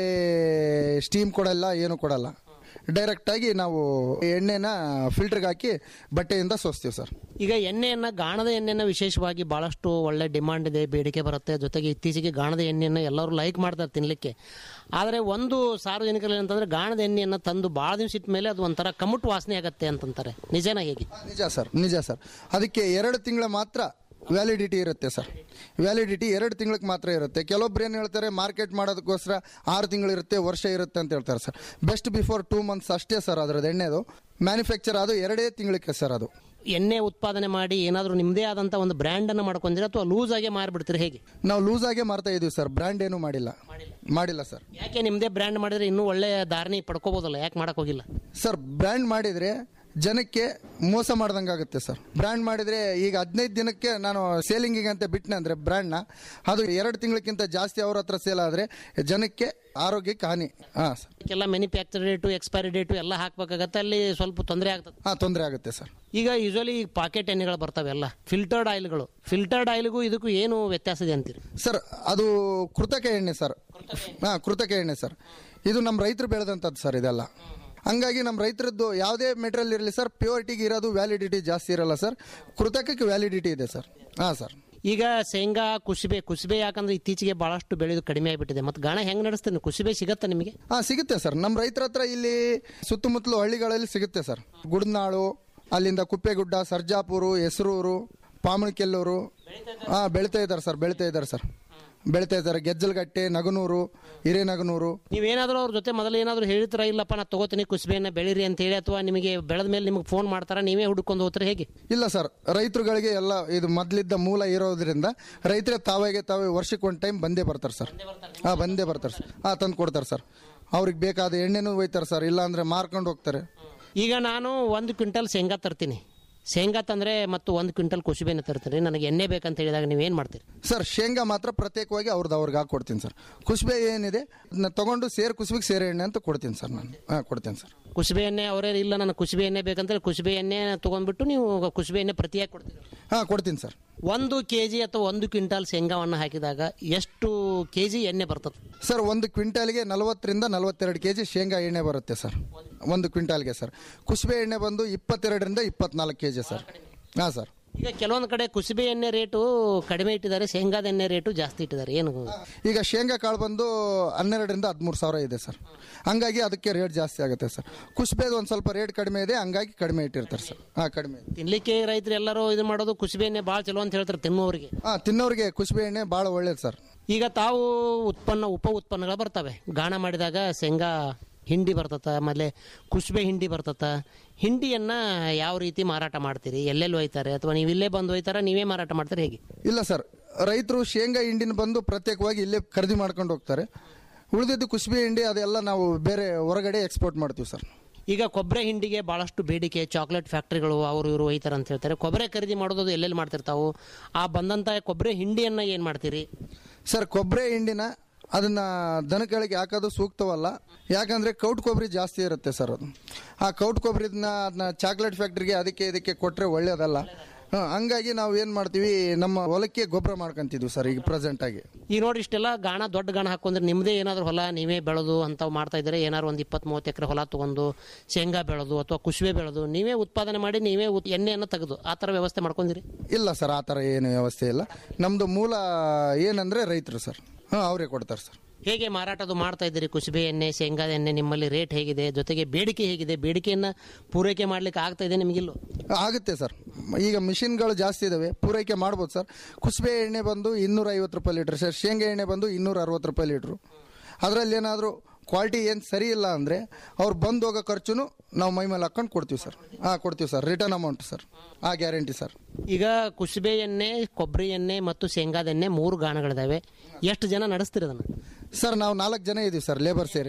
ಸ್ಟೀಮ್ ಕೊಡಲ್ಲ ಏನು ಕೊಡಲ್ಲ ಡೈರೆಕ್ಟಾಗಿ ನಾವು ಎಣ್ಣೆನ ಫಿಲ್ಟರ್ಗೆ ಹಾಕಿ ಬಟ್ಟೆಯಿಂದ ಸೋಸ್ತೀವಿ ಸರ್ ಈಗ ಎಣ್ಣೆಯನ್ನ ಗಾಣದ ಎಣ್ಣೆನ ವಿಶೇಷವಾಗಿ ಬಹಳಷ್ಟು ಒಳ್ಳೆ ಡಿಮಾಂಡ್ ಇದೆ ಬೇಡಿಕೆ ಬರುತ್ತೆ ಜೊತೆಗೆ ಇತ್ತೀಚೆಗೆ ಗಾಣದ ಎಣ್ಣೆಯನ್ನು ಎಲ್ಲರೂ ಲೈಕ್ ಮಾಡ್ತಾರೆ ತಿನ್ನಲಿಕ್ಕೆ ಆದರೆ ಒಂದು ಸಾರ್ವಜನಿಕರಲ್ಲಿ ಅಂತಂದ್ರೆ ಗಾಣದ ಎಣ್ಣೆಯನ್ನು ತಂದು ಭಾಳ ದಿವಸ ಇಟ್ಟ ಮೇಲೆ ಅದು ಒಂಥರ ಕಮುಟ್ ವಾಸನೆ ಆಗತ್ತೆ ಅಂತಂತಾರೆ ನಿಜನ ಹೇಗೆ ನಿಜ ಸರ್ ನಿಜ ಸರ್ ಅದಕ್ಕೆ ಎರಡು ತಿಂಗಳ ಮಾತ್ರ ವ್ಯಾಲಿಡಿಟಿ ಇರುತ್ತೆ ಸರ್ ವ್ಯಾಲಿಡಿಟಿ ಎರಡು ತಿಂಗಳಿಗೆ ಮಾತ್ರ ಇರುತ್ತೆ ಕೆಲವೊಬ್ರು ಏನು ಹೇಳ್ತಾರೆ ಮಾರ್ಕೆಟ್ ಮಾಡೋದಕ್ಕೋಸ್ಕರ ಆರು ತಿಂಗಳಿರುತ್ತೆ ವರ್ಷ ಇರುತ್ತೆ ಅಂತ ಹೇಳ್ತಾರೆ sir best before two months ಅಷ್ಟೇ ಸರ್ ಅದರದ್ದು ಎಣ್ಣೆದು ಮ್ಯಾನುಫ್ಯಾಕ್ಚರ್ ಅದು ಎರಡೇ ತಿಂಗಳಿಗೆ ಸರ್ ಅದು ಎಣ್ಣೆ ಉತ್ಪಾದನೆ ಮಾಡಿ ಏನಾದರೂ ನಿಮ್ಮದೇ ಆದಂಥ ಒಂದು ಬ್ರ್ಯಾಂಡನ್ನು ಮಾಡ್ಕೊಂಡ್ರೆ ಅಥವಾ ಲೂಸ್ ಆಗಿ ಮಾರ್ಬಿಡ್ತೀರಿ ಹೇಗೆ ನಾವು ಲೂಸ್ ಆಗೇ ಮಾರ್ತಾ ಇದೀವಿ ಸರ್ ಬ್ರ್ಯಾಂಡ್ ಏನು ಮಾಡಿಲ್ಲ ಮಾಡಿಲ್ಲ ಸರ್ ಯಾಕೆ ನಿಮ್ಮದೇ ಬ್ರ್ಯಾಂಡ್ ಮಾಡಿದ್ರೆ ಇನ್ನೂ ಒಳ್ಳೆ ಧಾರಣೆ ಪಡ್ಕೋಬೋದಲ್ಲ ಯಾಕೆ ಮಾಡಕ್ ಹೋಗಿಲ್ಲ ಸರ್ ಬ್ರ್ಯಾಂಡ್ ಮಾಡಿದ್ರೆ ಜನಕ್ಕೆ ಮೋಸ ಮಾಡ್ದಂಗೆ ಆಗುತ್ತೆ ಸರ್ ಬ್ರ್ಯಾಂಡ್ ಮಾಡಿದ್ರೆ ಈಗ ಹದಿನೈದು ದಿನಕ್ಕೆ ನಾನು ಸೇಲಿಂಗಿಗೆ ಅಂತ ಬಿಟ್ಟನೆ ಅಂದ್ರೆ ಬ್ರ್ಯಾಂಡ್ನ ಅದು ಎರಡು ತಿಂಗಳಕ್ಕಿಂತ ಜಾಸ್ತಿ ಅವ್ರ ಹತ್ರ ಸೇಲ್ ಆದರೆ ಜನಕ್ಕೆ ಆರೋಗ್ಯಕ್ಕೆ ಹಾನಿ ಹಾಂ ಸರ್ ಎಲ್ಲ ಮ್ಯಾನುಫ್ಯಾಕ್ಚರ್ ಡೇಟು ಎಕ್ಸ್ಪೈರಿ ಡೇಟು ಎಲ್ಲ ಹಾಕ್ಬೇಕಾಗತ್ತೆ ಅಲ್ಲಿ ಸ್ವಲ್ಪ ತೊಂದರೆ ಆಗ್ತದೆ ಹಾಂ ತೊಂದರೆ ಆಗುತ್ತೆ ಸರ್ ಈಗ ಯೂಶಲಿ ಪಾಕೆಟ್ ಎಣ್ಣೆಗಳು ಬರ್ತಾವೆ ಎಲ್ಲ ಫಿಲ್ಟರ್ಡ್ ಆಯಿಲ್ಗಳು ಫಿಲ್ಟರ್ಡ್ ಆಯಿಲ್ಗೂ ಇದಕ್ಕೂ ಏನು ವ್ಯತ್ಯಾಸ ಇದೆ ಅಂತೀರಿ ಸರ್ ಅದು ಕೃತಕ ಎಣ್ಣೆ ಸರ್ ಹಾಂ ಕೃತಕ ಎಣ್ಣೆ ಸರ್ ಇದು ನಮ್ಮ ರೈತರು ಬೆಳೆದಂಥದ್ದು ಸರ್ ಇದೆಲ್ಲ ಹಂಗಾಗಿ ನಮ್ಮ ರೈತರದ್ದು ಯಾವುದೇ ಮೆಟೀರಿಯಲ್ ಇರಲಿ ಸರ್ ಪ್ಯೂರಿಟಿಗೆ ಇರೋದು ವ್ಯಾಲಿಡಿಟಿ ಜಾಸ್ತಿ ಇರಲ್ಲ ಸರ್ ಕೃತಕಕ್ಕೆ ವ್ಯಾಲಿಡಿಟಿ ಇದೆ ಸರ್ ಹಾಂ ಸರ್ ಈಗ ಶೇಂಗಾ ಕುಸುಬೆ ಕುಸುಬೆ ಯಾಕಂದ್ರೆ ಇತ್ತೀಚೆಗೆ ಬಹಳಷ್ಟು ಬೆಳೆದು ಕಡಿಮೆ ಆಗಿಬಿಟ್ಟಿದೆ ಮತ್ತು ಗಾಣ ಹೆಂಗೆ ನಡೆಸ್ತೀನಿ ಕುಸುಬೆ ಸಿಗತ್ತಾ ನಿಮಗೆ ಹಾಂ ಸಿಗುತ್ತೆ ಸರ್ ನಮ್ಮ ರೈತರ ಹತ್ರ ಇಲ್ಲಿ ಸುತ್ತಮುತ್ತಲು ಹಳ್ಳಿಗಳಲ್ಲಿ ಸಿಗುತ್ತೆ ಸರ್ ಗುಡ್ನಾಳು ಅಲ್ಲಿಂದ ಕುಪ್ಪೆಗುಡ್ಡ ಸರ್ಜಾಪುರು ಹೆಸರೂರು ಪಾಮಣಿಕೆಲ್ಲೂರು ಹಾಂ ಬೆಳಿತಾ ಇದ್ದಾರೆ ಸರ್ ಬೆಳಿತಾ ಇದ್ದಾರೆ ಸರ್ ಬೆಳಿತಾ ಇದ್ದಾರೆ ಗೆಜ್ಜಲಗಟ್ಟೆ ನಗನೂರು ಹಿರೇನಗನೂರು ನೀವೇನಾದರೂ ಅವ್ರ ಜೊತೆ ಮೊದಲು ಏನಾದರೂ ಹೇಳ್ತೀರಾ ಇಲ್ಲಪ್ಪ ನಾ ತಗೋತೀನಿ ಕುಸುಬೆಯನ್ನು ಬೆಳೀರಿ ಅಂತ ಹೇಳಿ ಅಥವಾ ನಿಮಗೆ ಬೆಳೆದ ಮೇಲೆ ನಿಮಗೆ ಫೋನ್ ಮಾಡ್ತಾರಾ ನೀವೇ ಹುಡ್ಕೊಂಡು ಹೋಗ್ತಾರೆ ಹೇಗೆ ಇಲ್ಲ ಸರ್ ರೈತರುಗಳಿಗೆ ಎಲ್ಲ ಇದು ಮೊದಲಿದ್ದ ಮೂಲ ಇರೋದ್ರಿಂದ ರೈತರೇ ತಾವಾಗೆ ತಾವೇ ವರ್ಷಕ್ಕೆ ಒಂದು ಟೈಮ್ ಬಂದೇ ಬರ್ತಾರೆ ಸರ್ ಹಾಂ ಬಂದೇ ಬರ್ತಾರೆ ಸರ್ ಹಾಂ ತಂದು ಕೊಡ್ತಾರೆ ಸರ್ ಅವ್ರಿಗೆ ಬೇಕಾದ ಎಣ್ಣೆನೂ ಒಯ್ತಾರೆ ಸರ್ ಇಲ್ಲಾಂದ್ರೆ ಮಾರ್ಕೊಂಡು ಹೋಗ್ತಾರೆ ಈಗ ನಾನು ಒಂದು ಕ್ವಿಂಟಲ್ ಶೇಂಗಾ ತರ್ತೀನಿ ಶೇಂಗಾ ತಂದರೆ ಮತ್ತು ಒಂದು ಕ್ವಿಂಟಲ್ ಕುಸುಬೆನ ತರ್ತೀನಿ ನನಗೆ ಎಣ್ಣೆ ಬೇಕಂತ ಹೇಳಿದಾಗ ನೀವೇನು ಮಾಡ್ತೀರಿ ಸರ್ ಶೇಂಗಾ ಮಾತ್ರ ಪ್ರತ್ಯೇಕವಾಗಿ ಅವ್ರದ್ದು ಅವ್ರಿಗೆ ಹಾಕೊಡ್ತೀನಿ ಸರ್ ಕುಸುಬೆ ಏನಿದೆ ಅದನ್ನ ತಗೊಂಡು ಸೇರ್ ಕುಸುಬಿಗೆ ಸೇರೆ ಎಣ್ಣೆ ಅಂತ ಕೊಡ್ತೀನಿ ಸರ್ ನಾನು ಹಾಂ ಕೊಡ್ತೀನಿ ಸರ್ ಕುಸುಬೆ ಎಣ್ಣೆ ಅವರೇ ಇಲ್ಲ ನನಗೆ ಕುಸುಬೆ ಎಣ್ಣೆ ಬೇಕಂದ್ರೆ ಕುಸುಬೆ ಎಣ್ಣೆ ತೊಗೊಂಡ್ಬಿಟ್ಟು ನೀವು ಕುಸುಬೆ ಎಣ್ಣೆ ಪ್ರತಿಯಾಗಿ ಕೊಡ್ತೀರಿ ಹಾಂ ಕೊಡ್ತೀನಿ ಸರ್ ಒಂದು ಕೆ ಜಿ ಅಥವಾ ಒಂದು ಕ್ವಿಂಟಾಲ್ ಶೇಂಗಾವನ್ನು ಹಾಕಿದಾಗ ಎಷ್ಟು ಕೆ ಜಿ ಎಣ್ಣೆ ಬರ್ತದೆ ಸರ್ ಒಂದು ಕ್ವಿಂಟಾಲ್ಗೆ ನಲವತ್ತರಿಂದ ನಲವತ್ತೆರಡು ಕೆ ಜಿ ಶೇಂಗಾ ಎಣ್ಣೆ ಬರುತ್ತೆ ಸರ್ ಒಂದು ಕ್ವಿಂಟಾಲ್ಗೆ ಸರ್ ಕುಸುಬೆ ಎಣ್ಣೆ ಬಂದು ಇಪ್ಪತ್ತೆರಡರಿಂದ ಇಪ್ಪತ್ನಾಲ್ಕು ಕೆ ಜಿ ಸರ್ ಹಾಂ ಸರ್ ಈಗ ಕೆಲವೊಂದು ಕಡೆ ಕುಸುಬೆ ಎಣ್ಣೆ ರೇಟು ಕಡಿಮೆ ಇಟ್ಟಿದ್ದಾರೆ ಶೇಂಗಾದ ಎಣ್ಣೆ ರೇಟು ಜಾಸ್ತಿ ಇಟ್ಟಿದ್ದಾರೆ ಏನು ಈಗ ಶೇಂಗಾ ಕಾಳು ಬಂದು ಹನ್ನೆರಡರಿಂದ ಹದಿಮೂರು ಸಾವಿರ ಇದೆ ಸರ್ ಹಂಗಾಗಿ ಅದಕ್ಕೆ ರೇಟ್ ಜಾಸ್ತಿ ಆಗುತ್ತೆ ಸರ್ ಕುಸುಬೆದು ಒಂದು ಸ್ವಲ್ಪ ರೇಟ್ ಕಡಿಮೆ ಇದೆ ಹಂಗಾಗಿ ಕಡಿಮೆ ಇಟ್ಟಿರ್ತಾರೆ ಸರ್ ಹಾಂ ಕಡಿಮೆ ತಿನ್ಲಿಕ್ಕೆ ರೈತರು ಎಲ್ಲರೂ ಇದು ಮಾಡೋದು ಕುಸುಬೆ ಎಣ್ಣೆ ಭಾಳ ಚಲೋ ಅಂತ ಹೇಳ್ತಾರೆ ತಿನ್ನುವವರಿಗೆ ಹಾಂ ತಿನ್ನೋರಿಗೆ ಕುಸುಬೆ ಎಣ್ಣೆ ಭಾಳ ಒಳ್ಳೇದು ಸರ್ ಈಗ ತಾವು ಉತ್ಪನ್ನ ಉಪ ಉತ್ಪನ್ನಗಳು ಬರ್ತವೆ ಗಾಣ ಮಾಡಿದಾಗ ಶೇಂಗಾ ಹಿಂಡಿ ಬರ್ತತ ಆಮೇಲೆ ಕುಸುಬೆ ಹಿಂಡಿ ಬರ್ತತ ಹಿಂಡಿಯನ್ನ ಯಾವ ರೀತಿ ಮಾರಾಟ ಮಾಡ್ತೀರಿ ಎಲ್ಲೆಲ್ಲಿ ಒಯ್ತಾರೆ ಅಥವಾ ನೀವು ಇಲ್ಲೇ ಬಂದು ಒಯ್ತಾರ ನೀವೇ ಮಾರಾಟ ಮಾಡ್ತೀರಿ ಹೇಗೆ ಇಲ್ಲ ಸರ್ ರೈತರು ಶೇಂಗಾ ಹಿಂಡಿನ ಬಂದು ಪ್ರತ್ಯೇಕವಾಗಿ ಇಲ್ಲೇ ಖರೀದಿ ಮಾಡ್ಕೊಂಡು ಹೋಗ್ತಾರೆ ಉಳಿದಿದ್ದು ಕುಸುಬೆ ಹಿಂಡಿ ಅದೆಲ್ಲ ನಾವು ಬೇರೆ ಹೊರಗಡೆ ಎಕ್ಸ್ಪೋರ್ಟ್ ಮಾಡ್ತೀವಿ ಸರ್ ಈಗ ಕೊಬ್ಬರಿ ಹಿಂಡಿಗೆ ಭಾಳಷ್ಟು ಬೇಡಿಕೆ ಚಾಕ್ಲೇಟ್ ಫ್ಯಾಕ್ಟ್ರಿಗಳು ಅವರು ಇವರು ಒಯ್ತಾರೆ ಅಂತ ಹೇಳ್ತಾರೆ ಕೊಬ್ಬರಿ ಖರೀದಿ ಮಾಡೋದು ಎಲ್ಲೆಲ್ಲಿ ಮಾಡ್ತಿರ್ತಾವು ಆ ಬಂದಂಥ ಕೊಬ್ಬರಿ ಹಿಂಡಿಯನ್ನು ಏನು ಮಾಡ್ತೀರಿ ಸರ್ ಕೊಬ್ಬರಿ ಹಿಂಡಿನ ಅದನ್ನ ದನಗಳಿಗೆ ಹಾಕೋದು ಸೂಕ್ತವಲ್ಲ ಯಾಕಂದ್ರೆ ಕೌಟ್ ಕೊಬ್ಬರಿ ಜಾಸ್ತಿ ಇರುತ್ತೆ ಸರ್ ಅದು ಆ ಕೌಟ್ ಕೊಬ್ಬರಿನ ಅದನ್ನ ಚಾಕ್ಲೇಟ್ ಫ್ಯಾಕ್ಟ್ರಿಗೆ ಅದಕ್ಕೆ ಇದಕ್ಕೆ ಕೊಟ್ಟರೆ ಒಳ್ಳೇದಲ್ಲ ಹ್ಮ್, ಹಂಗಾಗಿ ನಾವು ಏನು ಮಾಡ್ತೀವಿ ನಮ್ಮ ಹೊಲಕ್ಕೆ ಗೊಬ್ಬರ ಮಾಡ್ಕೊಂತಿದ್ವಿ ಸರ್ ಈಗ ಪ್ರೆಸೆಂಟ್ ಆಗಿ ಈಗ ನೋಡಿ ಇಷ್ಟೆಲ್ಲ ಗಾಣ ದೊಡ್ಡ ಗಾಣ ಹಾಕೊಂಡ್ರೆ ನಿಮ್ಮದೇ ಏನಾದರೂ ಹೊಲ ನೀವೇ ಬೆಳೆದು ಅಂಥವು ಮಾಡ್ತಾ ಇದ್ದಾರೆ ಏನಾದ್ರು ಒಂದು ಇಪ್ಪತ್ತು ಮೂವತ್ತು ಎಕರೆ ಹೊಲ ತೊಗೊಂಡು ಶೇಂಗಾ ಬೆಳೆದು ಅಥವಾ ಕುಸುಬೆ ಬೆಳೆದು ನೀವೇ ಉತ್ಪಾದನೆ ಮಾಡಿ ನೀವೇ ಉತ್- ಎಣ್ಣೆಯನ್ನು ತೆಗೆದು ಆ ಥರ ವ್ಯವಸ್ಥೆ ಮಾಡ್ಕೊಂಡಿರಿ ಇಲ್ಲ ಸರ್ ಆ ಥರ ಏನು ವ್ಯವಸ್ಥೆ ಇಲ್ಲ ನಮ್ಮದು ಮೂಲ ಏನಂದ್ರೆ ರೈತರು ಸರ್ ಹಾಂ ಅವರೇ ಕೊಡ್ತಾರೆ ಸರ್ ಹೇಗೆ ಮಾರಾಟದು ಮಾಡ್ತಾ ಇದ್ದೀರಿ ಕುಸುಬೆ ಎಣ್ಣೆ ಶೇಂಗಾದ ಎಣ್ಣೆ ನಿಮ್ಮಲ್ಲಿ ರೇಟ್ ಹೇಗಿದೆ ಜೊತೆಗೆ ಬೇಡಿಕೆ ಹೇಗಿದೆ ಬೇಡಿಕೆಯನ್ನು ಪೂರೈಕೆ ಮಾಡ್ಲಿಕ್ಕೆ ಆಗ್ತಾ ಇದೆ ನಿಮಗಿಲ್ಲೋ ಆಗುತ್ತೆ ಸರ್ ಈಗ ಮಿಷಿನ್ಗಳು ಜಾಸ್ತಿ ಇದಾವೆ ಪೂರೈಕೆ ಮಾಡ್ಬೋದು ಸರ್ ಕುಸುಬೆ ಎಣ್ಣೆ ಬಂದು ಇನ್ನೂರ ಐವತ್ತು ರೂಪಾಯಿ ಲೀಟ್ರ್ ಸರ್ ಶೇಂಗಾ ಎಣ್ಣೆ ಬಂದು ಇನ್ನೂರ ಅರವತ್ತು ರೂಪಾಯಿ ಲೀಟ್ರು ಅದರಲ್ಲಿ ಏನಾದರೂ ಕ್ವಾಲಿಟಿ ಏನು ಸರಿ ಇಲ್ಲ ಅಂದರೆ ಅವ್ರು ಬಂದು ಹೋಗೋ ಖರ್ಚುನು ನಾವು ಮೈ ಮೇಲೆ ಹಾಕೊಂಡು ಕೊಡ್ತೀವಿ ಸರ್ ಹಾಂ ಕೊಡ್ತೀವಿ ಸರ್ ರಿಟರ್ನ್ ಅಮೌಂಟ್ ಸರ್ ಆ ಗ್ಯಾರಂಟಿ ಸರ್ ಈಗ ಕುಸುಬೆ ಎಣ್ಣೆ ಕೊಬ್ಬರಿ ಎಣ್ಣೆ ಮತ್ತು ಶೇಂಗಾದ ಎಣ್ಣೆ ಮೂರು ಗಾಣಗಳಿದಾವೆ ಎಷ್ಟು ಜನ ನಡೆಸ್ತೀರಿ ಅದನ್ನು ಸರ್ ನಾವು ನಾಲ್ಕು ಜನ ಇದ್ದೀವಿ ಸರ್ ಲೇಬರ್ ಸೇರಿ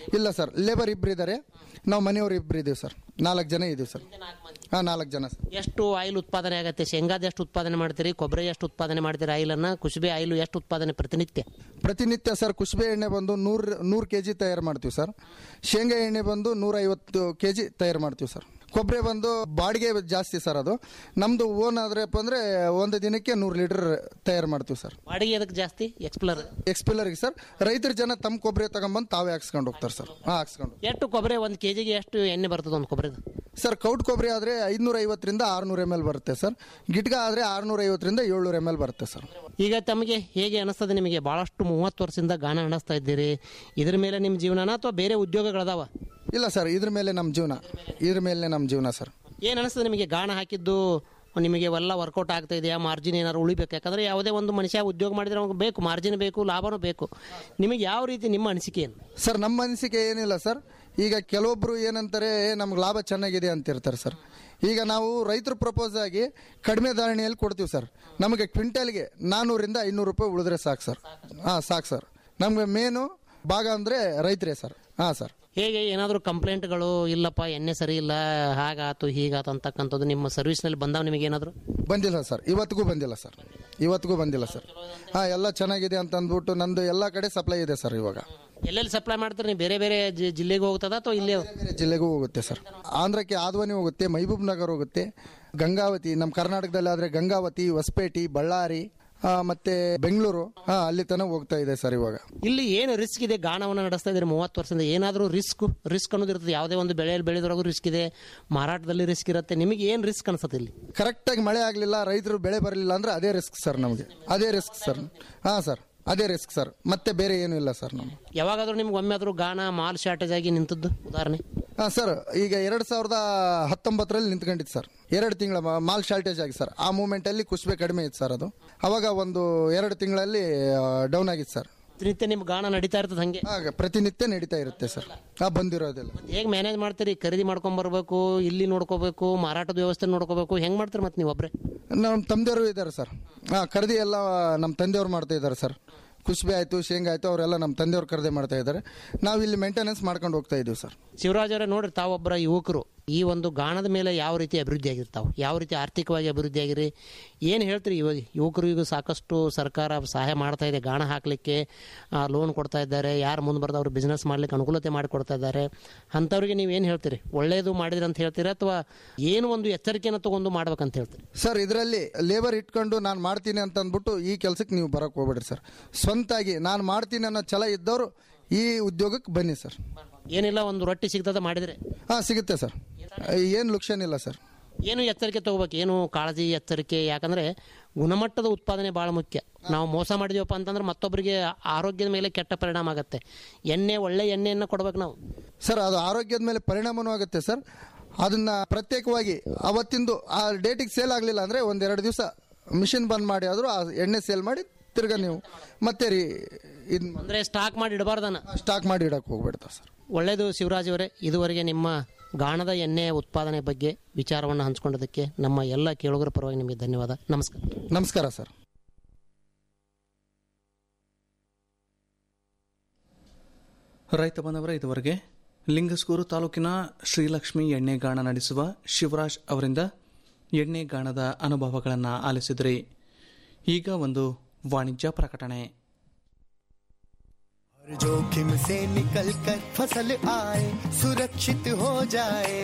ಇಲ್ಲ ಸರ್ ಲೇಬರ್ ಇಬ್ರು ಇದ್ದಾರೆ ನಾವು ಮನೆಯವರು ಇಬ್ರು ಇದ್ದೀವಿ ಸರ್ ನಾಲ್ಕು ಜನ ಇದ್ದೀವಿ ಸರ್ ಹಾಂ ನಾಲ್ಕು ಜನ ಸರ್ ಎಷ್ಟು ಆಯಿಲ್ ಉತ್ಪಾದನೆ ಆಗುತ್ತೆ ಶೇಂಗಾದ ಎಷ್ಟು ಉತ್ಪಾದನೆ ಮಾಡ್ತೀರಿ ಕೊಬ್ಬರಿ ಎಷ್ಟು ಉತ್ಪಾದನೆ ಮಾಡ್ತೀರಿ ಆಯಿಲನ್ನು ಕುಸುಬೆ ಆಯಿಲ್ ಎಷ್ಟು ಉತ್ಪಾದನೆ ಪ್ರತಿನಿತ್ಯ ಪ್ರತಿನಿತ್ಯ ಸರ್ ಕುಸುಬೆ ಎಣ್ಣೆ ಬಂದು ನೂರು ನೂರು ಕೆ ಜಿ ತಯಾರು ಮಾಡ್ತೀವಿ ಸರ್ ಶೇಂಗಾ ಎಣ್ಣೆ ಬಂದು ನೂರೈವತ್ತು ಕೆ ಜಿ ತಯಾರು ಮಾಡ್ತೀವಿ ಸರ್ ಕೊಬ್ಬರಿ ಬಂದು ಬಾಡಿಗೆ ಜಾಸ್ತಿ ಸರ್ ಅದು ನಮ್ಮದು ಓನ್ ಆದ್ರಪ್ಪ ಅಂದರೆ ಒಂದು ದಿನಕ್ಕೆ ನೂರು ಲೀಟರ್ ತಯಾರು ಮಾಡ್ತೀವಿ ಸರ್ ಬಾಡಿಗೆ ಅದಕ್ಕೆ ಜಾಸ್ತಿ ಎಕ್ಸ್ಪ್ಲರ್ ಎಕ್ಸ್ಪಿಲ್ಲರ್ಗೆ ಸರ್ ರೈತರ ಜನ ತಮ್ಮ ಕೊಬ್ಬರಿ ತಗೊಂಬಂದು ತಾವೇ ಹಾಕ್ಸ್ಕೊಂಡು ಹೋಗ್ತಾರೆ ಸರ್ ಹಾಂ ಹಾಕ್ಸ್ಕೊಂಡು ಎಷ್ಟು ಕೊಬ್ಬರಿ ಒಂದು ಕೆ ಜಿಗೆ ಎಷ್ಟು ಎಣ್ಣೆ ಬರ್ತದೆ ಒಂದು ಕೊಬ್ಬರಿದು ಸರ್ ಕೌಟ್ ಕೊಬ್ಬರಿ ಆದರೆ ಐದುನೂರ ಐವತ್ತರಿಂದ ಆರುನೂರ ಎಮ್ ಎಲ್ ಬರುತ್ತೆ ಸರ್ ಗಿಟ್ಗ ಆದರೆ ಆರುನೂರ ಐವತ್ತರಿಂದ ಏಳ್ನೂರ ಎಮ್ ಎಲ್ ಬರುತ್ತೆ ಸರ್ ಈಗ ತಮಗೆ ಹೇಗೆ ಅನಿಸ್ತದೆ ನಿಮಗೆ ಭಾಳಷ್ಟು ಮೂವತ್ತು ವರ್ಷದಿಂದ ಗಾನ ಹಣಿಸ್ತಾ ಇದ್ದೀರಿ ಇದ್ರ ಮೇಲೆ ನಿಮ್ಮ ಜೀವನನ ಅಥವಾ ಬೇರೆ ಉದ್ಯೋಗಗಳದಾವ ಇಲ್ಲ ಸರ್ ಇದ್ರ ಮೇಲೆ ನಮ್ಮ ಜೀವನ ಇದ್ರ ಮೇಲೆ ನಮ್ಮ ಜೀವನ ಸರ್ ಏನು ಅನಿಸ್ತದೆ ನಿಮಗೆ ಗಾಣ ಹಾಕಿದ್ದು ನಿಮಗೆ ಎಲ್ಲ ವರ್ಕೌಟ್ ಆಗ್ತಾ ಇದೆಯಾ ಮಾರ್ಜಿನ್ ಏನಾದ್ರು ಉಳಿಬೇಕು ಯಾಕಂದ್ರೆ ಯಾವುದೇ ಒಂದು ಮನುಷ್ಯ ಉದ್ಯೋಗ ಮಾಡಿದ್ರೆ ಅವ್ನಿಗೆ ಬೇಕು ಮಾರ್ಜಿನ್ ಬೇಕು ಲಾಭನೂ ಬೇಕು ನಿಮಗೆ ಯಾವ ರೀತಿ ನಿಮ್ಮ ಅನಿಸಿಕೆ ಏನು ಸರ್ ನಮ್ಮ ಅನಿಸಿಕೆ ಏನಿಲ್ಲ ಸರ್ ಈಗ ಕೆಲವೊಬ್ರು ಏನಂತಾರೆ ನಮ್ಗೆ ಲಾಭ ಚೆನ್ನಾಗಿದೆ ಅಂತಿರ್ತಾರೆ ಸರ್ ಈಗ ನಾವು ರೈತರು ಪ್ರಪೋಸ್ ಆಗಿ ಕಡಿಮೆ ಧಾರಣೆಯಲ್ಲಿ ಕೊಡ್ತೀವಿ ಸರ್ ನಮಗೆ ಕ್ವಿಂಟಲ್ಗೆ ನಾನ್ನೂರಿಂದ ಐನೂರು ರೂಪಾಯಿ ಉಳಿದ್ರೆ ಸಾಕು ಸರ್ ಹಾಂ ಸಾಕು ಸರ್ ನಮಗೆ ಮೇನು ಭಾಗ ಅಂದರೆ ರೈತರೇ ಸರ್ ಹಾಂ ಸರ್ ಹೇಗೆ ಏನಾದರೂ ಕಂಪ್ಲೇಂಟ್ಗಳು ಇಲ್ಲಪ್ಪ ಎಣ್ಣೆ ಸರಿ ಇಲ್ಲ ಹಾಗಾತು ಹೀಗಾತು ಅಂತಕ್ಕಂಥದ್ದು ನಿಮ್ಮ ಸರ್ವಿಸ್ನಲ್ಲಿ ಬಂದಾವ ನಿಮಗೆ ಏನಾದರೂ ಬಂದಿಲ್ಲ ಸರ್ ಇವತ್ತಿಗೂ ಬಂದಿಲ್ಲ ಸರ್ ಇವತ್ತಿಗೂ ಬಂದಿಲ್ಲ ಸರ್ ಹಾಂ ಎಲ್ಲ ಚೆನ್ನಾಗಿದೆ ಅಂತ ಅಂದ್ಬಿಟ್ಟು ನಂದು ಎಲ್ಲ ಕಡೆ ಸಪ್ಲೈ ಇದೆ ಸರ್ ಇವಾಗ ಎಲ್ಲೆಲ್ಲಿ ಸಪ್ಲೈ ಮಾಡ್ತೀರಿ ನೀವು ಬೇರೆ ಬೇರೆ ಜಿ- ಜಿಲ್ಲೆಗೆ ಹೋಗ್ತದ ಅಥವಾ ಇಲ್ಲೇ ಬೇರೆ ಜಿಲ್ಲೆಗೂ ಹೋಗುತ್ತೆ ಸರ್ ಆಂಧ್ರಕ್ಕೆ ಆದ್ವಾನಿ ಹೋಗುತ್ತೆ ಮಹಬೂಬ್ ನಗರ್ ಹೋಗುತ್ತೆ ಗಂಗಾವತಿ ನಮ್ಮ ಕರ್ನಾಟಕದಲ್ಲಿ ಆದರೆ ಗಂಗಾವತಿ ಹೊಸಪೇಟೆ ಬಳ್ಳಾರಿ ಆ, ಮತ್ತೆ ಬೆಂಗಳೂರು ಹಾ ಅಲ್ಲಿ ತನಕ ಹೋಗ್ತಾ ಇದೆ ಸರ್ ಇವಾಗ ಇಲ್ಲಿ ಏನು ರಿಸ್ಕ್ ಇದೆ ಗಾಣವನ್ನು ನಡೆಸ್ತಾ ಇದ್ದೀರಿ ಮೂವತ್ತು ವರ್ಷದಿಂದ ಏನಾದರೂ ರಿಸ್ಕ್ ರಿಸ್ಕ್ ಅನ್ನೋದು ಇರ್ತದೆ ಯಾವುದೇ ಒಂದು ಬೆಳೆಯಲ್ಲಿ ಬೆಳೆದ್ರಾಗೂ ರಿಸ್ಕ್ ಇದೆ ಮಾರಾಟದಲ್ಲಿ ರಿಸ್ಕ್ ಇರುತ್ತೆ ನಿಮಗೆ ಏನು ರಿಸ್ಕ್ ಅನ್ಸುತ್ತೆ ಇಲ್ಲಿ ಕರೆಕ್ಟಾಗಿ ಮಳೆ ಆಗಲಿಲ್ಲ ರೈತರು ಬೆಳೆ ಬರಲಿಲ್ಲ ಅಂದ್ರೆ ಅದೇ ರಿಸ್ಕ್ ಸರ್ ನಮಗೆ ಅದೇ ರಿಸ್ಕ್ ಸರ್ ಹಾಂ ಸರ್ ಅದೇ ರಿಸ್ಕ್ ಸರ್ ಮತ್ತೆ ಬೇರೆ ಏನೂ ಇಲ್ಲ ಸರ್ ನಮ್ಗೆ ಯಾವಾಗಾದ್ರೂ ನಿಮ್ಗೆ ಒಮ್ಮೆ ಆದರೂ ಗಾಣ ಮಾಲ್ ಶಾರ್ಟೇಜ್ ಆಗಿ ನಿಂತದ್ದು ಉದಾಹರಣೆ ಹಾಂ ಸರ್ ಈಗ ಎರಡು ಸಾವಿರದ ಹತ್ತೊಂಬತ್ತರಲ್ಲಿ ನಿಂತ್ಕೊಂಡಿತ್ತು ಸರ್ ಎರಡು ತಿಂಗಳ ಮಾಲ್ ಶಾರ್ಟೇಜ್ ಆಗಿ ಸರ್ ಆ ಮೂಮೆಂಟಲ್ಲಿ ಕುಷ್ಬೆ ಕಡಿಮೆ ಇತ್ತು ಸರ್ ಅದು ಅವಾಗ ಒಂದು ಎರಡು ತಿಂಗಳಲ್ಲಿ ಡೌನ್ ಆಗಿತ್ತು ಸರ್ ಪ್ರತಿನಿತ್ಯ ನಿಮ್ಮ ಗಾಣ ನಡೀತಾ ಇರ್ತದೆ ಹಂಗೆ ಆಗ ಪ್ರತಿನಿತ್ಯ ನಡೀತಾ ಇರುತ್ತೆ ಸರ್ ಆ ಬಂದಿರೋದಿಲ್ಲ ಹೇಗೆ ಮ್ಯಾನೇಜ್ ಮಾಡ್ತೀರಿ ಖರೀದಿ ಮಾಡ್ಕೊಂಡ್ ಬರ್ಬೇಕು ಇಲ್ಲಿ ನೋಡ್ಕೋಬೇಕು ಮಾರಾಟದ ವ್ಯವಸ್ಥೆ ನೋಡ್ಕೋಬೇಕು ಹೆಂಗ್ ಮಾಡ್ತೀರಿ ಮತ್ತೆ ನೀವು ಒಬ್ರೆ ನಮ್ಮ ತಂದೆಯವರು ಇದ್ದಾರೆ ಸರ್ ಹಾಂ ಖರೀದಿ ಎಲ್ಲ ನಮ್ಮ ತಂದೆಯವರು ಮಾಡ್ತಾ ಇದ್ದಾರೆ ಸರ್ ಕುಷ್ಬೆ ಆಯಿತು ಶೇಂಗಾ ಆಯಿತು ಅವರೆಲ್ಲ ನಮ್ಮ ತಂದೆಯವರು ಖರೀದಿ ಮಾಡ್ತಾ ಇದ್ದಾರೆ ನಾವು ಇಲ್ಲಿ ಮೇಂಟೆನೆನ್ಸ್ ಮಾಡ್ಕೊಂಡು ಹೋಗ್ತಾ ಇದ್ದೀವಿ ಸರ್ ಶಿವರಾಜ್ ಅವರೇ ನೋಡ್ರಿ ತಾವೊಬ್ಬರ ಯುವಕರು ಈ ಒಂದು ಗಾಣದ ಮೇಲೆ ಯಾವ ರೀತಿ ಅಭಿವೃದ್ಧಿ ಆಗಿರ್ತಾವೆ ಯಾವ ರೀತಿ ಆರ್ಥಿಕವಾಗಿ ಅಭಿವೃದ್ಧಿ ಆಗಿರಿ ಏನು ಹೇಳ್ತೀರಿ ಇವಾಗ ಯುವಕರು ಈಗ ಸಾಕಷ್ಟು ಸರ್ಕಾರ ಸಹಾಯ ಮಾಡ್ತಾ ಇದೆ ಗಾಣ ಹಾಕಲಿಕ್ಕೆ ಲೋನ್ ಕೊಡ್ತಾ ಇದ್ದಾರೆ ಯಾರು ಮುಂದೆ ಬರ್ದು ಅವ್ರು ಬಿಸ್ನೆಸ್ ಮಾಡ್ಲಿಕ್ಕೆ ಅನುಕೂಲತೆ ಮಾಡಿಕೊಡ್ತಾ ಇದ್ದಾರೆ ಅಂಥವ್ರಿಗೆ ನೀವು ಏನು ಹೇಳ್ತೀರಿ ಒಳ್ಳೇದು ಮಾಡಿದ್ರಿ ಅಂತ ಹೇಳ್ತೀರಾ ಅಥವಾ ಏನು ಒಂದು ಎಚ್ಚರಿಕೆಯನ್ನು ತಗೊಂಡು ಮಾಡ್ಬೇಕಂತ ಹೇಳ್ತೀರಿ ಸರ್ ಇದರಲ್ಲಿ ಲೇಬರ್ ಇಟ್ಕೊಂಡು ನಾನು ಮಾಡ್ತೀನಿ ಅಂತ ಅಂದ್ಬಿಟ್ಟು ಈ ಕೆಲಸಕ್ಕೆ ನೀವು ಬರೋಕ್ಕೆ ಹೋಗ್ಬೇಡ್ರಿ ಸರ್ ಸ್ವಂತಾಗಿ ನಾನು ಮಾಡ್ತೀನಿ ಅನ್ನೋ ಛಲ ಇದ್ದವರು ಈ ಉದ್ಯೋಗಕ್ಕೆ ಬನ್ನಿ ಸರ್ ಏನಿಲ್ಲ ಒಂದು ರೊಟ್ಟಿ ಸಿಗ್ತದೆ ಮಾಡಿದ್ರೆ ಹಾಂ ಸಿಗುತ್ತೆ ಸರ್ ಏನು ಲುಕ್ಷನ್ ಇಲ್ಲ ಸರ್ ಏನು ಎಚ್ಚರಿಕೆ ತಗೋಬೇಕು ಏನು ಕಾಳಜಿ ಎಚ್ಚರಿಕೆ ಯಾಕಂದ್ರೆ ಗುಣಮಟ್ಟದ ಉತ್ಪಾದನೆ ಭಾಳ ಮುಖ್ಯ ನಾವು ಮೋಸ ಮಾಡಿದೀವಪ್ಪ ಅಂತಂದ್ರೆ ಮತ್ತೊಬ್ಬರಿಗೆ ಆರೋಗ್ಯದ ಮೇಲೆ ಕೆಟ್ಟ ಪರಿಣಾಮ ಆಗುತ್ತೆ ಎಣ್ಣೆ ಒಳ್ಳೆ ಎಣ್ಣೆಯನ್ನು ಕೊಡ್ಬೇಕು ನಾವು ಸರ್ ಅದು ಆರೋಗ್ಯದ ಮೇಲೆ ಪರಿಣಾಮನೂ ಆಗುತ್ತೆ ಸರ್ ಅದನ್ನ ಪ್ರತ್ಯೇಕವಾಗಿ ಅವತ್ತಿಂದು ಆ ಡೇಟಿಗೆ ಸೇಲ್ ಆಗಲಿಲ್ಲ ಅಂದರೆ ಒಂದೆರಡು ದಿವಸ ಮಿಷಿನ್ ಬಂದ್ ಮಾಡಿ ಆದರೂ ಆ ಎಣ್ಣೆ ಸೇಲ್ ಮಾಡಿ ತಿರ್ಗಾ ನೀವು ಮತ್ತೆ ರೀ ಇದು ಅಂದ್ರೆ ಸ್ಟಾಕ್ ಮಾಡಿ ಇಡಬಾರ್ದನ್ನ ಸ್ಟಾಕ್ ಮಾಡಿ ಇಡಕ್ಕೆ ಹೋಗ್ಬಿಡ್ತಾರೆ ಸರ್ ಒಳ್ಳೆಯದು ಶಿವರಾಜ್ ಅವರೇ ಇದುವರೆಗೆ ನಿಮ್ಮ ಗಾಣದ ಎಣ್ಣೆಯ ಉತ್ಪಾದನೆ ಬಗ್ಗೆ ವಿಚಾರವನ್ನು ಹಂಚ್ಕೊಂಡದಕ್ಕೆ ನಮ್ಮ ಎಲ್ಲ ಕೇಳುಗರ ಪರವಾಗಿ ನಿಮಗೆ ಧನ್ಯವಾದ ನಮಸ್ಕಾರ ನಮಸ್ಕಾರ ಸರ್ ರೈತ ಬಂದವರ ಇದುವರೆಗೆ ಲಿಂಗಸ್ಗೂರು ತಾಲೂಕಿನ ಶ್ರೀಲಕ್ಷ್ಮಿ ಎಣ್ಣೆಗಾಣ ನಡೆಸುವ ಶಿವರಾಜ್ ಅವರಿಂದ ಎಣ್ಣೆಗಾಣದ ಅನುಭವಗಳನ್ನು ಆಲಿಸಿದ್ರಿ ಈಗ ಒಂದು ವಾಣಿಜ್ಯ ಪ್ರಕಟಣೆ हर जोखिम से निकल कर फसल आए सुरक्षित हो जाए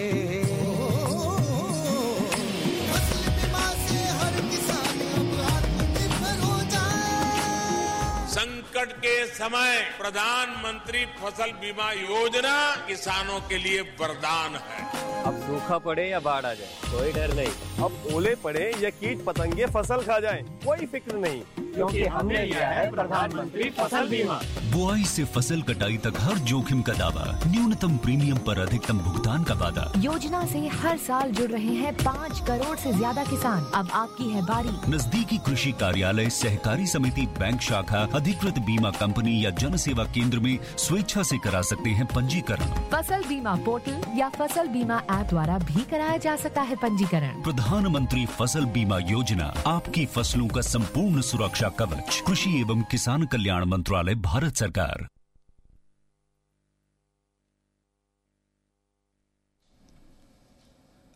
फसल बीमा से हर किसान अब आत्मनिर्भर हो जाए संकट के समय प्रधानमंत्री फसल बीमा योजना किसानों के लिए वरदान है अब सूखा पड़े या बाढ़ आ जाए कोई डर नहीं अब ओले पड़े या कीट पतंगे फसल खा जाए कोई फिक्र नहीं क्योंकि हमने लिया है प्रधानमंत्री फसल बीमा बुआई से फसल कटाई तक हर जोखिम का दावा न्यूनतम प्रीमियम पर अधिकतम भुगतान का वादा योजना से हर साल जुड़ रहे हैं पाँच करोड़ से ज्यादा किसान अब आपकी है बारी नजदीकी कृषि कार्यालय सहकारी समिति बैंक शाखा अधिकृत बीमा कंपनी या जन सेवा केंद्र में स्वेच्छा से करा सकते हैं पंजीकरण फसल बीमा पोर्टल या फसल बीमा ऐप द्वारा भी कराया जा सकता है पंजीकरण प्रधानमंत्री फसल बीमा योजना आपकी फसलों का संपूर्ण सुरक्षा कवच कृषि एवं किसान कल्याण मंत्रालय भारत सरकार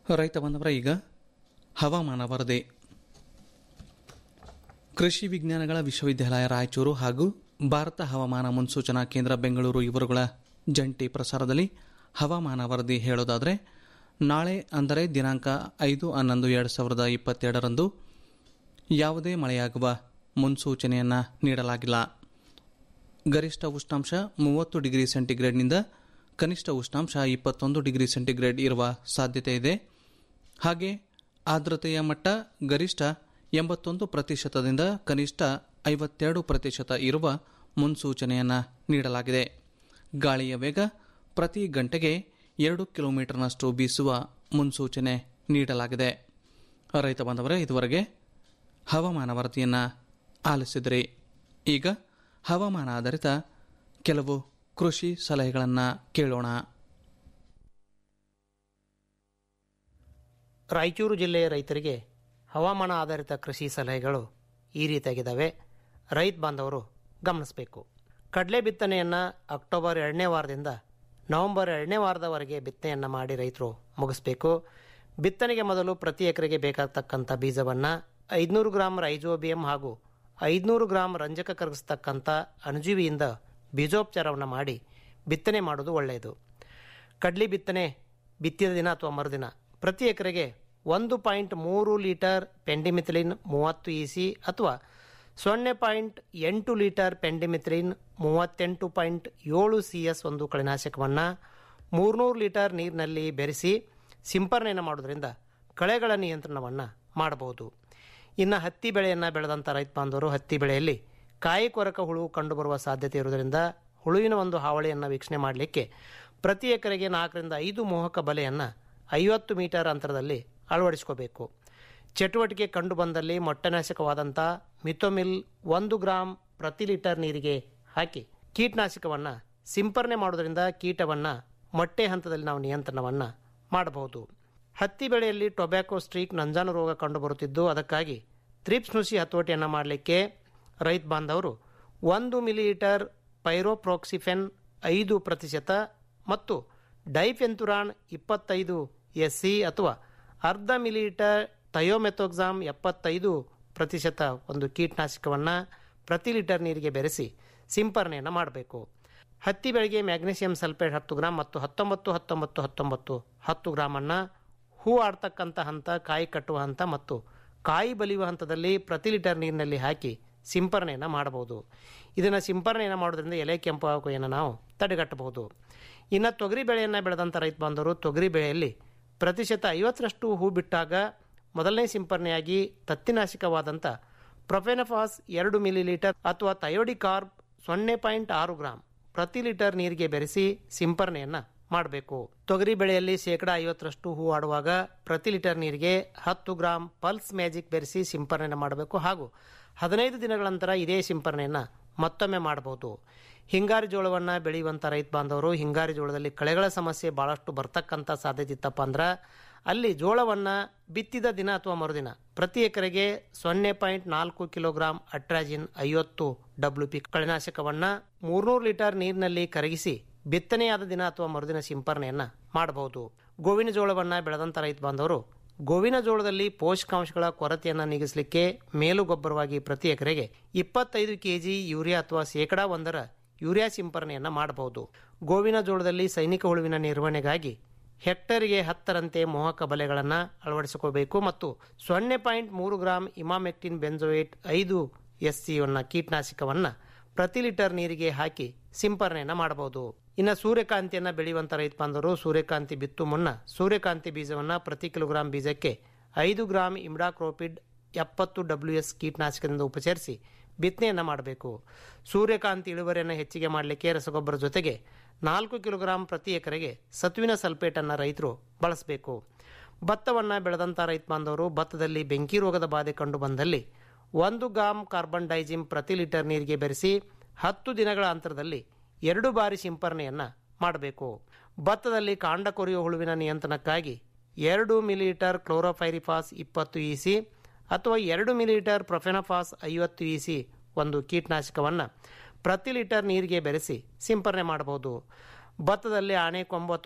ರೈತ ಬಂದವರ ಈಗ ಹವಾಮಾನ ವರದಿ ಕೃಷಿ ವಿಜ್ಞಾನಗಳ ವಿಶ್ವವಿದ್ಯಾಲಯ ರಾಯಚೂರು ಹಾಗೂ ಭಾರತ ಹವಾಮಾನ ಮುನ್ಸೂಚನಾ ಕೇಂದ್ರ ಬೆಂಗಳೂರು ಇವರುಗಳ ಜಂಟಿ ಪ್ರಸಾರದಲ್ಲಿ ಹವಾಮಾನ ವರದಿ ಹೇಳೋದಾದರೆ ನಾಳೆ ಅಂದರೆ ದಿನಾಂಕ ಐದು ಹನ್ನೊಂದು ಎರಡು ಸಾವಿರದ ಇಪ್ಪತ್ತೆರಡರಂದು ಯಾವುದೇ ಮಳೆಯಾಗುವ ಮುನ್ಸೂಚನೆಯನ್ನು ನೀಡಲಾಗಿಲ್ಲ ಗರಿಷ್ಠ ಉಷ್ಣಾಂಶ ಮೂವತ್ತು ಡಿಗ್ರಿ ಸೆಂಟಿಗ್ರೇಡ್ನಿಂದ ಕನಿಷ್ಠ ಉಷ್ಣಾಂಶ ಇಪ್ಪತ್ತೊಂದು ಡಿಗ್ರಿ ಸೆಂಟಿಗ್ರೇಡ್ ಇರುವ ಸಾಧ್ಯತೆ ಇದೆ ಹಾಗೆ ಆರ್ದ್ರತೆಯ ಮಟ್ಟ ಗರಿಷ್ಠ ಎಂಬತ್ತೊಂದು ಪ್ರತಿಶತದಿಂದ ಕನಿಷ್ಠ ಐವತ್ತೆರಡು ಪ್ರತಿಶತ ಇರುವ ಮುನ್ಸೂಚನೆಯನ್ನು ನೀಡಲಾಗಿದೆ ಗಾಳಿಯ ವೇಗ ಪ್ರತಿ ಗಂಟೆಗೆ ಎರಡು ಕಿಲೋಮೀಟರ್ನಷ್ಟು ಬೀಸುವ ಮುನ್ಸೂಚನೆ ನೀಡಲಾಗಿದೆ ರೈತ ಬಾಂಧವರೇ ಇದುವರೆಗೆ ಹವಾಮಾನ ವರದಿಯನ್ನು ಆಲಿಸಿದ್ರಿ ಈಗ ಹವಾಮಾನ ಆಧಾರಿತ ಕೆಲವು ಕೃಷಿ ಸಲಹೆಗಳನ್ನು ಕೇಳೋಣ ರಾಯಚೂರು ಜಿಲ್ಲೆಯ ರೈತರಿಗೆ ಹವಾಮಾನ ಆಧಾರಿತ ಕೃಷಿ ಸಲಹೆಗಳು ಈ ರೀತಿಯಾಗಿದ್ದಾವೆ ರೈತ ಬಾಂಧವರು ಗಮನಿಸಬೇಕು ಕಡಲೆ ಬಿತ್ತನೆಯನ್ನು ಅಕ್ಟೋಬರ್ ಎರಡನೇ ವಾರದಿಂದ ನವೆಂಬರ್ ಎರಡನೇ ವಾರದವರೆಗೆ ಬಿತ್ತನೆಯನ್ನು ಮಾಡಿ ರೈತರು ಮುಗಿಸ್ಬೇಕು ಬಿತ್ತನೆಗೆ ಮೊದಲು ಪ್ರತಿ ಎಕರೆಗೆ ಬೇಕಾಗತಕ್ಕಂಥ ಬೀಜವನ್ನು ಐದುನೂರು ಗ್ರಾಂ ರೈಜೋಬಿಯಂ ಹಾಗೂ ಐದುನೂರು ಗ್ರಾಂ ರಂಜಕ ಕರಗಿಸ್ತಕ್ಕಂಥ ಅಣುಜೀವಿಯಿಂದ ಬೀಜೋಪಚಾರವನ್ನು ಮಾಡಿ ಬಿತ್ತನೆ ಮಾಡೋದು ಒಳ್ಳೆಯದು ಕಡ್ಲಿ ಬಿತ್ತನೆ ಬಿತ್ತಿದ ದಿನ ಅಥವಾ ಮರುದಿನ ಪ್ರತಿ ಎಕರೆಗೆ ಒಂದು ಪಾಯಿಂಟ್ ಮೂರು ಲೀಟರ್ ಪೆಂಡಿಮಿಥಿಲಿನ್ ಮೂವತ್ತು ಇ ಸಿ ಅಥವಾ ಸೊನ್ನೆ ಪಾಯಿಂಟ್ ಎಂಟು ಲೀಟರ್ ಪೆಂಡಿಮಿಥಿಲಿನ್ ಮೂವತ್ತೆಂಟು ಪಾಯಿಂಟ್ ಏಳು ಸಿ ಎಸ್ ಒಂದು ಕಳೆನಾಶಕವನ್ನು ಮೂರ್ನೂರು ಲೀಟರ್ ನೀರಿನಲ್ಲಿ ಬೆರೆಸಿ ಸಿಂಪರಣೆಯನ್ನು ಮಾಡೋದ್ರಿಂದ ಕಳೆಗಳ ನಿಯಂತ್ರಣವನ್ನು ಮಾಡಬಹುದು ಇನ್ನು ಹತ್ತಿ ಬೆಳೆಯನ್ನು ಬೆಳೆದಂಥ ರೈತ ಬಾಂಧವರು ಹತ್ತಿ ಬೆಳೆಯಲ್ಲಿ ಕಾಯಿ ಕೊರಕ ಹುಳು ಕಂಡುಬರುವ ಸಾಧ್ಯತೆ ಇರುವುದರಿಂದ ಹುಳುವಿನ ಒಂದು ಹಾವಳಿಯನ್ನು ವೀಕ್ಷಣೆ ಮಾಡಲಿಕ್ಕೆ ಪ್ರತಿ ಎಕರೆಗೆ ನಾಲ್ಕರಿಂದ ಐದು ಮೋಹಕ ಬಲೆಯನ್ನು ಐವತ್ತು ಮೀಟರ್ ಅಂತರದಲ್ಲಿ ಅಳವಡಿಸ್ಕೋಬೇಕು ಚಟುವಟಿಕೆ ಕಂಡು ಬಂದಲ್ಲಿ ಮೊಟ್ಟೆನಾಶಕವಾದಂಥ ಮಿಥೋಮಿಲ್ ಒಂದು ಗ್ರಾಂ ಪ್ರತಿ ಲೀಟರ್ ನೀರಿಗೆ ಹಾಕಿ ಕೀಟನಾಶಕವನ್ನು ಸಿಂಪರಣೆ ಮಾಡೋದ್ರಿಂದ ಕೀಟವನ್ನು ಮೊಟ್ಟೆ ಹಂತದಲ್ಲಿ ನಾವು ನಿಯಂತ್ರಣವನ್ನು ಮಾಡಬಹುದು ಹತ್ತಿ ಬೆಳೆಯಲ್ಲಿ ಟೊಬ್ಯಾಕೋ ಸ್ಟ್ರೀಕ್ ನಂಜಾನು ರೋಗ ಕಂಡುಬರುತ್ತಿದ್ದು ಅದಕ್ಕಾಗಿ ತ್ರಿಪ್ಸ್ ನುಸಿ ಹತೋಟಿಯನ್ನು ಮಾಡಲಿಕ್ಕೆ ರೈತ ಬಾಂಧವರು ಒಂದು ಮಿಲಿಲೀಟರ್ ಪೈರೋಪ್ರೋಕ್ಸಿಫೆನ್ ಐದು ಪ್ರತಿಶತ ಮತ್ತು ಡೈಫೆಂತುರಾನ್ ಇಪ್ಪತ್ತೈದು ಎಸ್ ಸಿ ಅಥವಾ ಅರ್ಧ ಮಿಲಿಲೀಟರ್ ಥಯೋಮೆಥೋಕ್ಸಾಮ್ ಎಪ್ಪತ್ತೈದು ಪ್ರತಿಶತ ಒಂದು ಕೀಟನಾಶಕವನ್ನು ಪ್ರತಿ ಲೀಟರ್ ನೀರಿಗೆ ಬೆರೆಸಿ ಸಿಂಪರಣೆಯನ್ನು ಮಾಡಬೇಕು ಹತ್ತಿ ಬೆಳೆಗೆ ಮ್ಯಾಗ್ನೀಷಿಯಂ ಸಲ್ಫೇಟ್ ಹತ್ತು ಗ್ರಾಮ್ ಮತ್ತು ಹತ್ತೊಂಬತ್ತು ಹತ್ತೊಂಬತ್ತು ಹತ್ತೊಂಬತ್ತು ಹತ್ತು ಗ್ರಾಮನ್ನು ಹೂ ಆಡ್ತಕ್ಕಂಥ ಹಂತ ಕಾಯಿ ಕಟ್ಟುವ ಹಂತ ಮತ್ತು ಕಾಯಿ ಬಲಿಯುವ ಹಂತದಲ್ಲಿ ಪ್ರತಿ ಲೀಟರ್ ನೀರಿನಲ್ಲಿ ಹಾಕಿ ಸಿಂಪರಣೆಯನ್ನು ಮಾಡಬಹುದು ಇದನ್ನು ಸಿಂಪರಣೆಯನ್ನು ಮಾಡೋದ್ರಿಂದ ಎಲೆ ಕೆಂಪು ಆಗುವಿಕೆಯನ್ನು ನಾವು ತಡೆಗಟ್ಟಬಹುದು ಇನ್ನು ತೊಗರಿ ಬೆಳೆಯನ್ನು ಬೆಳೆದಂಥ ರೈತ ಬಾಂಧವರು ತೊಗರಿ ಬೆಳೆಯಲ್ಲಿ ಪ್ರತಿಶತ ಐವತ್ತರಷ್ಟು ಹೂ ಬಿಟ್ಟಾಗ ಮೊದಲನೇ ಸಿಂಪರಣೆಯಾಗಿ ತತ್ತಿನಾಶಕವಾದಂಥ ಪ್ರೊಫೆನಫಾಸ್ ಎರಡು ಮಿಲಿಲೀಟರ್ ಅಥವಾ ಥಯೋಡಿಕಾರ್ಬ್ ಸೊನ್ನೆ ಪಾಯಿಂಟ್ ಆರು ಗ್ರಾಂ ಪ್ರತಿ ಲೀಟರ್ ನೀರಿಗೆ ಬೆರೆಸಿ ಸಿಂಪರಣೆಯನ್ನು ಮಾಡಬೇಕು ತೊಗರಿ ಬೆಳೆಯಲ್ಲಿ ಶೇಕಡ ಐವತ್ತರಷ್ಟು ಹೂ ಆಡುವಾಗ ಪ್ರತಿ ಲೀಟರ್ ನೀರಿಗೆ ಹತ್ತು ಗ್ರಾಂ ಪಲ್ಸ್ ಮ್ಯಾಜಿಕ್ ಬೆರೆಸಿ ಸಿಂಪರಣೆ ಮಾಡಬೇಕು ಹಾಗೂ ಹದಿನೈದು ದಿನಗಳ ನಂತರ ಇದೇ ಸಿಂಪರಣೆಯನ್ನು ಮತ್ತೊಮ್ಮೆ ಮಾಡಬಹುದು ಹಿಂಗಾರಿ ಜೋಳವನ್ನು ಬೆಳೆಯುವಂಥ ರೈತ ಬಾಂಧವರು ಹಿಂಗಾರಿ ಜೋಳದಲ್ಲಿ ಕಳೆಗಳ ಸಮಸ್ಯೆ ಭಾಳಷ್ಟು ಬರ್ತಕ್ಕಂಥ ಸಾಧ್ಯತೆ ಇತ್ತಪ್ಪ ಅಂದ್ರೆ ಅಲ್ಲಿ ಜೋಳವನ್ನು ಬಿತ್ತಿದ ದಿನ ಅಥವಾ ಮರುದಿನ ಪ್ರತಿ ಎಕರೆಗೆ ಸೊನ್ನೆ ಪಾಯಿಂಟ್ ನಾಲ್ಕು ಕಿಲೋಗ್ರಾಂ ಅಟ್ರಾಜಿನ್ ಐವತ್ತು ಡಬ್ಲ್ಯೂ ಪಿ ಕಳೆನಾಶಕವನ್ನು ಮೂರ್ನೂರು ಲೀಟರ್ ನೀರಿನಲ್ಲಿ ಕರಗಿಸಿ ಬಿತ್ತನೆಯಾದ ದಿನ ಅಥವಾ ಮರುದಿನ ಸಿಂಪರಣೆಯನ್ನು ಮಾಡಬಹುದು ಗೋವಿನ ಜೋಳವನ್ನು ಬೆಳೆದಂಥ ರೈತ ಬಾಂಧವರು ಗೋವಿನ ಜೋಳದಲ್ಲಿ ಪೋಷಕಾಂಶಗಳ ಕೊರತೆಯನ್ನು ನೀಗಿಸಲಿಕ್ಕೆ ಮೇಲು ಗೊಬ್ಬರವಾಗಿ ಪ್ರತಿ ಎಕರೆಗೆ ಇಪ್ಪತ್ತೈದು ಕೆಜಿ ಯೂರಿಯಾ ಅಥವಾ ಶೇಕಡಾ ಒಂದರ ಯೂರಿಯಾ ಸಿಂಪರಣೆಯನ್ನು ಮಾಡಬಹುದು ಗೋವಿನ ಜೋಳದಲ್ಲಿ ಸೈನಿಕ ಹುಳುವಿನ ನಿರ್ವಹಣೆಗಾಗಿ ಹೆಕ್ಟರ್ಗೆ ಹತ್ತರಂತೆ ಮೋಹಕ ಬಲೆಗಳನ್ನು ಅಳವಡಿಸಿಕೋಬೇಕು ಮತ್ತು ಸೊನ್ನೆ ಪಾಯಿಂಟ್ ಮೂರು ಗ್ರಾಂ ಇಮಾಮೆಕ್ಟಿನ್ ಬೆಂಜೋಯೇಟ್ ಐದು ಎಸ್ ಸಿಯನ್ನು ಕೀಟನಾಶಕವನ್ನು ಪ್ರತಿ ಲೀಟರ್ ನೀರಿಗೆ ಹಾಕಿ ಸಿಂಪರಣೆಯನ್ನು ಮಾಡಬಹುದು ಇನ್ನು ಸೂರ್ಯಕಾಂತಿಯನ್ನು ಬೆಳೆಯುವಂಥ ರೈತ ಬಾಂಧವರು ಸೂರ್ಯಕಾಂತಿ ಬಿತ್ತು ಮುನ್ನ ಸೂರ್ಯಕಾಂತಿ ಬೀಜವನ್ನು ಪ್ರತಿ ಕಿಲೋಗ್ರಾಂ ಬೀಜಕ್ಕೆ ಐದು ಗ್ರಾಂ ಇಮ್ಡಾಕ್ರೋಪಿಡ್ ಎಪ್ಪತ್ತು ಡಬ್ಲ್ಯೂ ಎಸ್ ಕೀಟನಾಶಕದಿಂದ ಉಪಚರಿಸಿ ಬಿತ್ತನೆಯನ್ನು ಮಾಡಬೇಕು ಸೂರ್ಯಕಾಂತಿ ಇಳುವರಿಯನ್ನು ಹೆಚ್ಚಿಗೆ ಮಾಡಲಿಕ್ಕೆ ರಸಗೊಬ್ಬರ ಜೊತೆಗೆ ನಾಲ್ಕು ಕಿಲೋಗ್ರಾಂ ಪ್ರತಿ ಎಕರೆಗೆ ಸತುವಿನ ಸಲ್ಫೇಟನ್ನು ರೈತರು ಬಳಸಬೇಕು ಭತ್ತವನ್ನು ಬೆಳೆದಂಥ ರೈತ ಬಾಂಧವರು ಭತ್ತದಲ್ಲಿ ಬೆಂಕಿ ರೋಗದ ಬಾಧೆ ಕಂಡು ಬಂದಲ್ಲಿ ಒಂದು ಗ್ರಾಂ ಕಾರ್ಬನ್ ಡೈಜಿಮ್ ಪ್ರತಿ ಲೀಟರ್ ನೀರಿಗೆ ಬೆರೆಸಿ ಹತ್ತು ದಿನಗಳ ಅಂತರದಲ್ಲಿ ಎರಡು ಬಾರಿ ಸಿಂಪರಣೆಯನ್ನು ಮಾಡಬೇಕು ಭತ್ತದಲ್ಲಿ ಕಾಂಡ ಕೊರೆಯುವ ಹುಳುವಿನ ನಿಯಂತ್ರಣಕ್ಕಾಗಿ ಎರಡು ಮಿಲಿಲೀಟರ್ ಕ್ಲೋರೋಫೈರಿಫಾಸ್ ಇಪ್ಪತ್ತು ಇ ಸಿ ಅಥವಾ ಎರಡು ಮಿಲಿಲೀಟರ್ ಪ್ರೊಫೆನಫಾಸ್ ಐವತ್ತು ಇ ಸಿ ಒಂದು ಕೀಟನಾಶಕವನ್ನು ಪ್ರತಿ ಲೀಟರ್ ನೀರಿಗೆ ಬೆರೆಸಿ ಸಿಂಪರಣೆ ಮಾಡಬಹುದು ಭತ್ತದಲ್ಲಿ ಆಣೆಕೊಂಬು ಅಥವಾ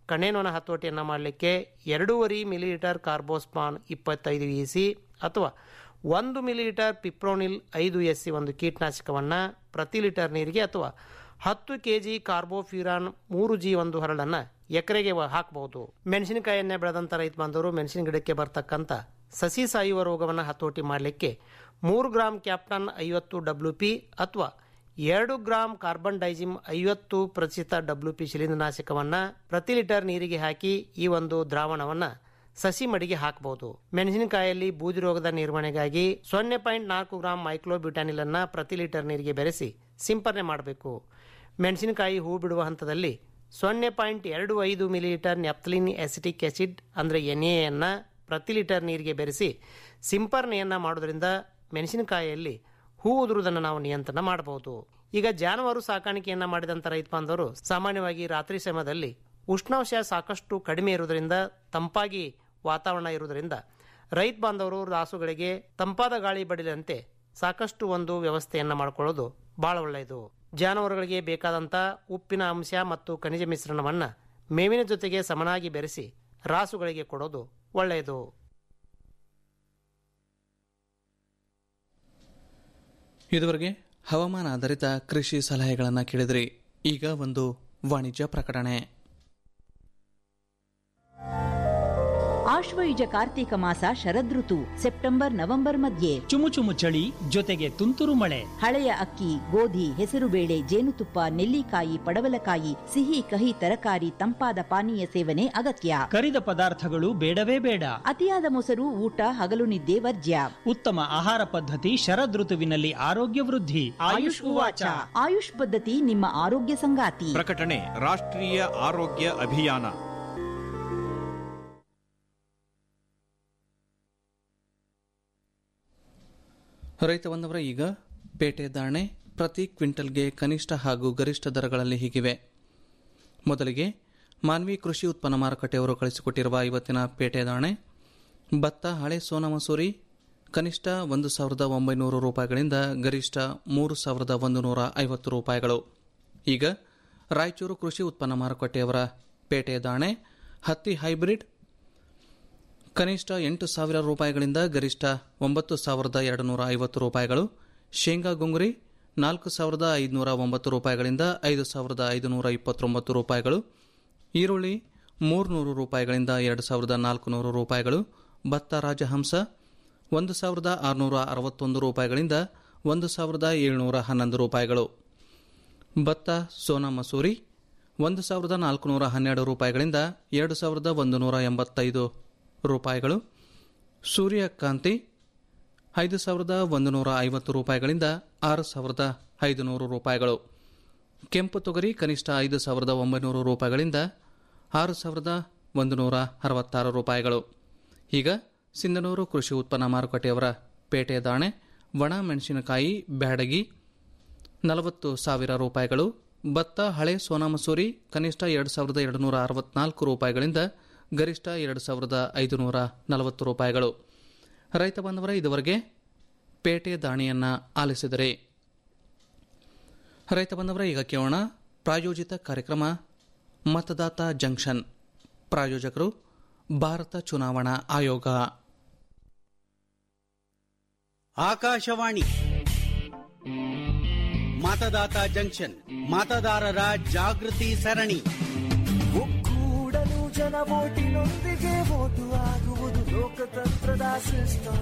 ಕಣೇನೊಣ ಹತೋಟಿಯನ್ನು ಮಾಡಲಿಕ್ಕೆ ಎರಡೂವರೆ ಮಿಲಿಲೀಟರ್ ಕಾರ್ಬೋಸ್ಪಾನ್ ಇಪ್ಪತ್ತೈದು ಇ ಸಿ ಅಥವಾ ಒಂದು ಮಿಲಿಲೀಟರ್ ಪಿಪ್ರೋನಿಲ್ ಐದು ಎಸ್ ಸಿ ಒಂದು ಕೀಟನಾಶಕವನ್ನು ಪ್ರತಿ ಲೀಟರ್ ನೀರಿಗೆ ಅಥವಾ ಹತ್ತು ಕೆ ಜಿ ಕಾರ್ಬೋಫ್ಯೂರಾನ್ ಮೂರು ಜಿ ಒಂದು ಹರಳನ್ನು ಎಕರೆಗೆ ಹಾಕಬಹುದು ಮೆಣಸಿನಕಾಯಿಯನ್ನೇ ಬೆಳೆದಂಥ ರೈತ ಬಾಂಧವರು ಮೆಣಸಿನ ಗಿಡಕ್ಕೆ ಬರ್ತಕ್ಕಂಥ ಸಸಿ ಸಾಯುವ ರೋಗವನ್ನು ಹತೋಟಿ ಮಾಡಲಿಕ್ಕೆ ಮೂರು ಗ್ರಾಂ ಕ್ಯಾಪ್ಟನ್ ಐವತ್ತು ಡಬ್ಲ್ಯೂ ಪಿ ಅಥವಾ ಎರಡು ಗ್ರಾಂ ಕಾರ್ಬನ್ ಡೈಜಿಮ್ ಐವತ್ತು ಪ್ರತಿಶತ ಡಬ್ಲ್ಯೂ ಪಿ ಶಿಲೀಂಧ್ರನಾಶಕವನ್ನು ಪ್ರತಿ ಲೀಟರ್ ನೀರಿಗೆ ಹಾಕಿ ಈ ಒಂದು ದ್ರಾವಣವನ್ನು ಸಸಿ ಮಡಿಗೆ ಹಾಕಬಹುದು ಮೆಣಸಿನಕಾಯಿಯಲ್ಲಿ ಬೂದಿ ರೋಗದ ನಿರ್ವಹಣೆಗಾಗಿ ಸೊನ್ನೆ ಪಾಯಿಂಟ್ ನಾಲ್ಕು ಗ್ರಾಂ ಮೈಕ್ಲೋಬ್ಯೂಟಾನಿಲ್ ಅನ್ನ ಪ್ರತಿ ಲೀಟರ್ ನೀರಿಗೆ ಬೆರೆಸಿ ಸಿಂಪರಣೆ ಮಾಡಬೇಕು ಮೆಣಸಿನಕಾಯಿ ಹೂ ಬಿಡುವ ಹಂತದಲ್ಲಿ ಸೊನ್ನೆ ಪಾಯಿಂಟ್ ಎರಡು ಐದು ಮಿಲಿಲೀಟರ್ ನೆಪ್ತಲಿನ್ ಎಸಿಟಿಕ್ ಆಸಿಡ್ ಅಂದರೆ ಎನ್ ಎನ್ನ ಪ್ರತಿ ಲೀಟರ್ ನೀರಿಗೆ ಬೆರೆಸಿ ಸಿಂಪರಣೆಯನ್ನು ಮಾಡೋದ್ರಿಂದ ಮೆಣಸಿನಕಾಯಿಯಲ್ಲಿ ಹೂ ಉದುರುವುದನ್ನು ನಾವು ನಿಯಂತ್ರಣ ಮಾಡಬಹುದು ಈಗ ಜಾನುವಾರು ಸಾಕಾಣಿಕೆಯನ್ನ ಮಾಡಿದಂಥ ರೈತ ಬಾಂಧವರು ಸಾಮಾನ್ಯವಾಗಿ ರಾತ್ರಿ ಸಮಯದಲ್ಲಿ ಉಷ್ಣಾಂಶ ಸಾಕಷ್ಟು ಕಡಿಮೆ ಇರುವುದರಿಂದ ತಂಪಾಗಿ ವಾತಾವರಣ ಇರುವುದರಿಂದ ರೈತ ಬಾಂಧವರು ರಾಸುಗಳಿಗೆ ತಂಪಾದ ಗಾಳಿ ಬಡಿದಂತೆ ಸಾಕಷ್ಟು ಒಂದು ವ್ಯವಸ್ಥೆಯನ್ನು ಮಾಡಿಕೊಳ್ಳೋದು ಬಹಳ ಒಳ್ಳೆಯದು ಜಾನುವಾರುಗಳಿಗೆ ಬೇಕಾದಂಥ ಉಪ್ಪಿನ ಅಂಶ ಮತ್ತು ಖನಿಜ ಮಿಶ್ರಣವನ್ನು ಮೇವಿನ ಜೊತೆಗೆ ಸಮನಾಗಿ ಬೆರೆಸಿ ರಾಸುಗಳಿಗೆ ಕೊಡೋದು ಒಳ್ಳೆಯದು ಇದುವರೆಗೆ ಹವಾಮಾನ ಆಧಾರಿತ ಕೃಷಿ ಸಲಹೆಗಳನ್ನು ಕೇಳಿದ್ರಿ ಈಗ ಒಂದು ವಾಣಿಜ್ಯ ಪ್ರಕಟಣೆ ಆಶ್ವಯುಜ ಕಾರ್ತೀಕ ಮಾಸ ಶರದೃತು ಸೆಪ್ಟೆಂಬರ್ ನವೆಂಬರ್ ಮಧ್ಯೆ ಚುಮು ಚುಮು ಚಳಿ ಜೊತೆಗೆ ತುಂತುರು ಮಳೆ ಹಳೆಯ ಅಕ್ಕಿ ಗೋಧಿ ಹೆಸರುಬೇಳೆ ಜೇನುತುಪ್ಪ ನೆಲ್ಲಿಕಾಯಿ ಪಡವಲಕಾಯಿ ಸಿಹಿ ಕಹಿ ತರಕಾರಿ ತಂಪಾದ ಪಾನೀಯ ಸೇವನೆ ಅಗತ್ಯ ಕರಿದ ಪದಾರ್ಥಗಳು ಬೇಡವೇ ಬೇಡ ಅತಿಯಾದ ಮೊಸರು ಊಟ ಹಗಲು ನಿದ್ದೆ ವರ್ಜ್ಯ ಉತ್ತಮ ಆಹಾರ ಪದ್ಧತಿ ಶರದೃತುವಿನಲ್ಲಿ ಆರೋಗ್ಯ ವೃದ್ಧಿ ಆಯುಷ್ ಉವಾಚ ಆಯುಷ್ ಪದ್ಧತಿ ನಿಮ್ಮ ಆರೋಗ್ಯ ಸಂಗಾತಿ ಪ್ರಕಟಣೆ ರಾಷ್ಟ್ರೀಯ ಆರೋಗ್ಯ ಅಭಿಯಾನ ರೈತ ಬಂದವರ ಈಗ ಪೇಟೆ ಧಾರಣೆ ಪ್ರತಿ ಕ್ವಿಂಟಲ್ಗೆ ಕನಿಷ್ಠ ಹಾಗೂ ಗರಿಷ್ಠ ದರಗಳಲ್ಲಿ ಹೀಗಿವೆ ಮೊದಲಿಗೆ ಮಾನ್ವಿ ಕೃಷಿ ಉತ್ಪನ್ನ ಮಾರುಕಟ್ಟೆಯವರು ಕಳಿಸಿಕೊಟ್ಟಿರುವ ಇವತ್ತಿನ ಪೇಟೆ ಧಾರಣೆ ಭತ್ತ ಹಳೆ ಸೋನಾ ಮಸೂರಿ ಕನಿಷ್ಠ ಒಂದು ಸಾವಿರದ ಒಂಬೈನೂರು ರೂಪಾಯಿಗಳಿಂದ ಗರಿಷ್ಠ ಮೂರು ಸಾವಿರದ ಒಂದು ನೂರ ಐವತ್ತು ರೂಪಾಯಿಗಳು ಈಗ ರಾಯಚೂರು ಕೃಷಿ ಉತ್ಪನ್ನ ಮಾರುಕಟ್ಟೆಯವರ ಪೇಟೆ ದಾಣೆ ಹತ್ತಿ ಹೈಬ್ರಿಡ್ ಕನಿಷ್ಠ ಎಂಟು ಸಾವಿರ ರೂಪಾಯಿಗಳಿಂದ ಗರಿಷ್ಠ ಒಂಬತ್ತು ಸಾವಿರದ ಎರಡು ನೂರ ಐವತ್ತು ರೂಪಾಯಿಗಳು ಶೇಂಗಾ ಗುಂಗುರಿ ನಾಲ್ಕು ಸಾವಿರದ ಐದುನೂರ ಒಂಬತ್ತು ರೂಪಾಯಿಗಳಿಂದ ಐದು ಸಾವಿರದ ಐದುನೂರ ಇಪ್ಪತ್ತೊಂಬತ್ತು ರೂಪಾಯಿಗಳು ಈರುಳ್ಳಿ ಮೂರುನೂರು ರೂಪಾಯಿಗಳಿಂದ ಎರಡು ಸಾವಿರದ ನಾಲ್ಕುನೂರು ರೂಪಾಯಿಗಳು ಭತ್ತ ರಾಜಹಂಸ ಒಂದು ಸಾವಿರದ ಆರುನೂರ ಅರವತ್ತೊಂದು ರೂಪಾಯಿಗಳಿಂದ ಒಂದು ಸಾವಿರದ ಏಳುನೂರ ಹನ್ನೊಂದು ರೂಪಾಯಿಗಳು ಭತ್ತ ಸೋನಾ ಮಸೂರಿ ಒಂದು ಸಾವಿರದ ನಾಲ್ಕುನೂರ ಹನ್ನೆರಡು ರೂಪಾಯಿಗಳಿಂದ ಎರಡು ಸಾವಿರದ ಒಂದು ನೂರ ಎಂಬತ್ತೈದು ರೂಪಾಯಿಗಳು ಸೂರ್ಯಕಾಂತಿ ಐದು ಸಾವಿರದ ಒಂದು ನೂರ ಐವತ್ತು ರೂಪಾಯಿಗಳಿಂದ ಆರು ಸಾವಿರದ ಐದುನೂರು ರೂಪಾಯಿಗಳು ಕೆಂಪು ತೊಗರಿ ಕನಿಷ್ಠ ಐದು ಸಾವಿರದ ಒಂಬೈನೂರು ರೂಪಾಯಿಗಳಿಂದ ಆರು ಸಾವಿರದ ಒಂದು ನೂರ ಅರವತ್ತಾರು ರೂಪಾಯಿಗಳು ಈಗ ಸಿಂಧನೂರು ಕೃಷಿ ಉತ್ಪನ್ನ ಮಾರುಕಟ್ಟೆಯವರ ಪೇಟೆ ದಾಣೆ ಒಣ ಮೆಣಸಿನಕಾಯಿ ಬ್ಯಾಡಗಿ ನಲವತ್ತು ಸಾವಿರ ರೂಪಾಯಿಗಳು ಭತ್ತ ಹಳೆ ಸೋನಾ ಮಸೂರಿ ಕನಿಷ್ಠ ಎರಡು ಸಾವಿರದ ಎರಡು ನೂರ ಅರವತ್ನಾಲ್ಕು ರೂಪಾಯಿಗಳಿಂದ ಗರಿಷ್ಠ ಎರಡು ಸಾವಿರದ ಐದುನೂರ ನಲವತ್ತು ರೂಪಾಯಿಗಳು ರೈತ ಬಾಂಧವರ ಇದುವರೆಗೆ ಪೇಟೆ ದಾಣಿಯನ್ನು ಆಲಿಸಿದರೆ ರೈತ ಬಾಂಧವರ ಈಗ ಕೇಳೋಣ ಪ್ರಾಯೋಜಿತ ಕಾರ್ಯಕ್ರಮ ಮತದಾತ ಜಂಕ್ಷನ್ ಪ್ರಾಯೋಜಕರು ಭಾರತ ಚುನಾವಣಾ ಆಯೋಗ ಆಕಾಶವಾಣಿ ಮತದಾತ ಜಂಕ್ಷನ್ ಮತದಾರರ ಜಾಗೃತಿ ಸರಣಿ ಒಕ್ಕೂಡಲು ಜನ ಓಟಿನೊಂದಿಗೆ ಓಟು ಆಗುವುದು ಲೋಕತಂತ್ರದ ಸಿಸ್ಟಮ್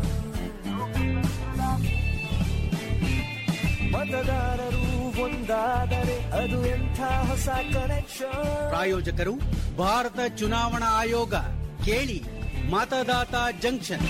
ಮತದಾರರು ಒಂದಾದರೆ ಅದು ಎಂಥ ಹೊಸ ಕನೆಕ್ಷನ್ ಪ್ರಾಯೋಜಕರು ಭಾರತ ಚುನಾವಣಾ ಆಯೋಗ ಕೇಳಿ Matdata junction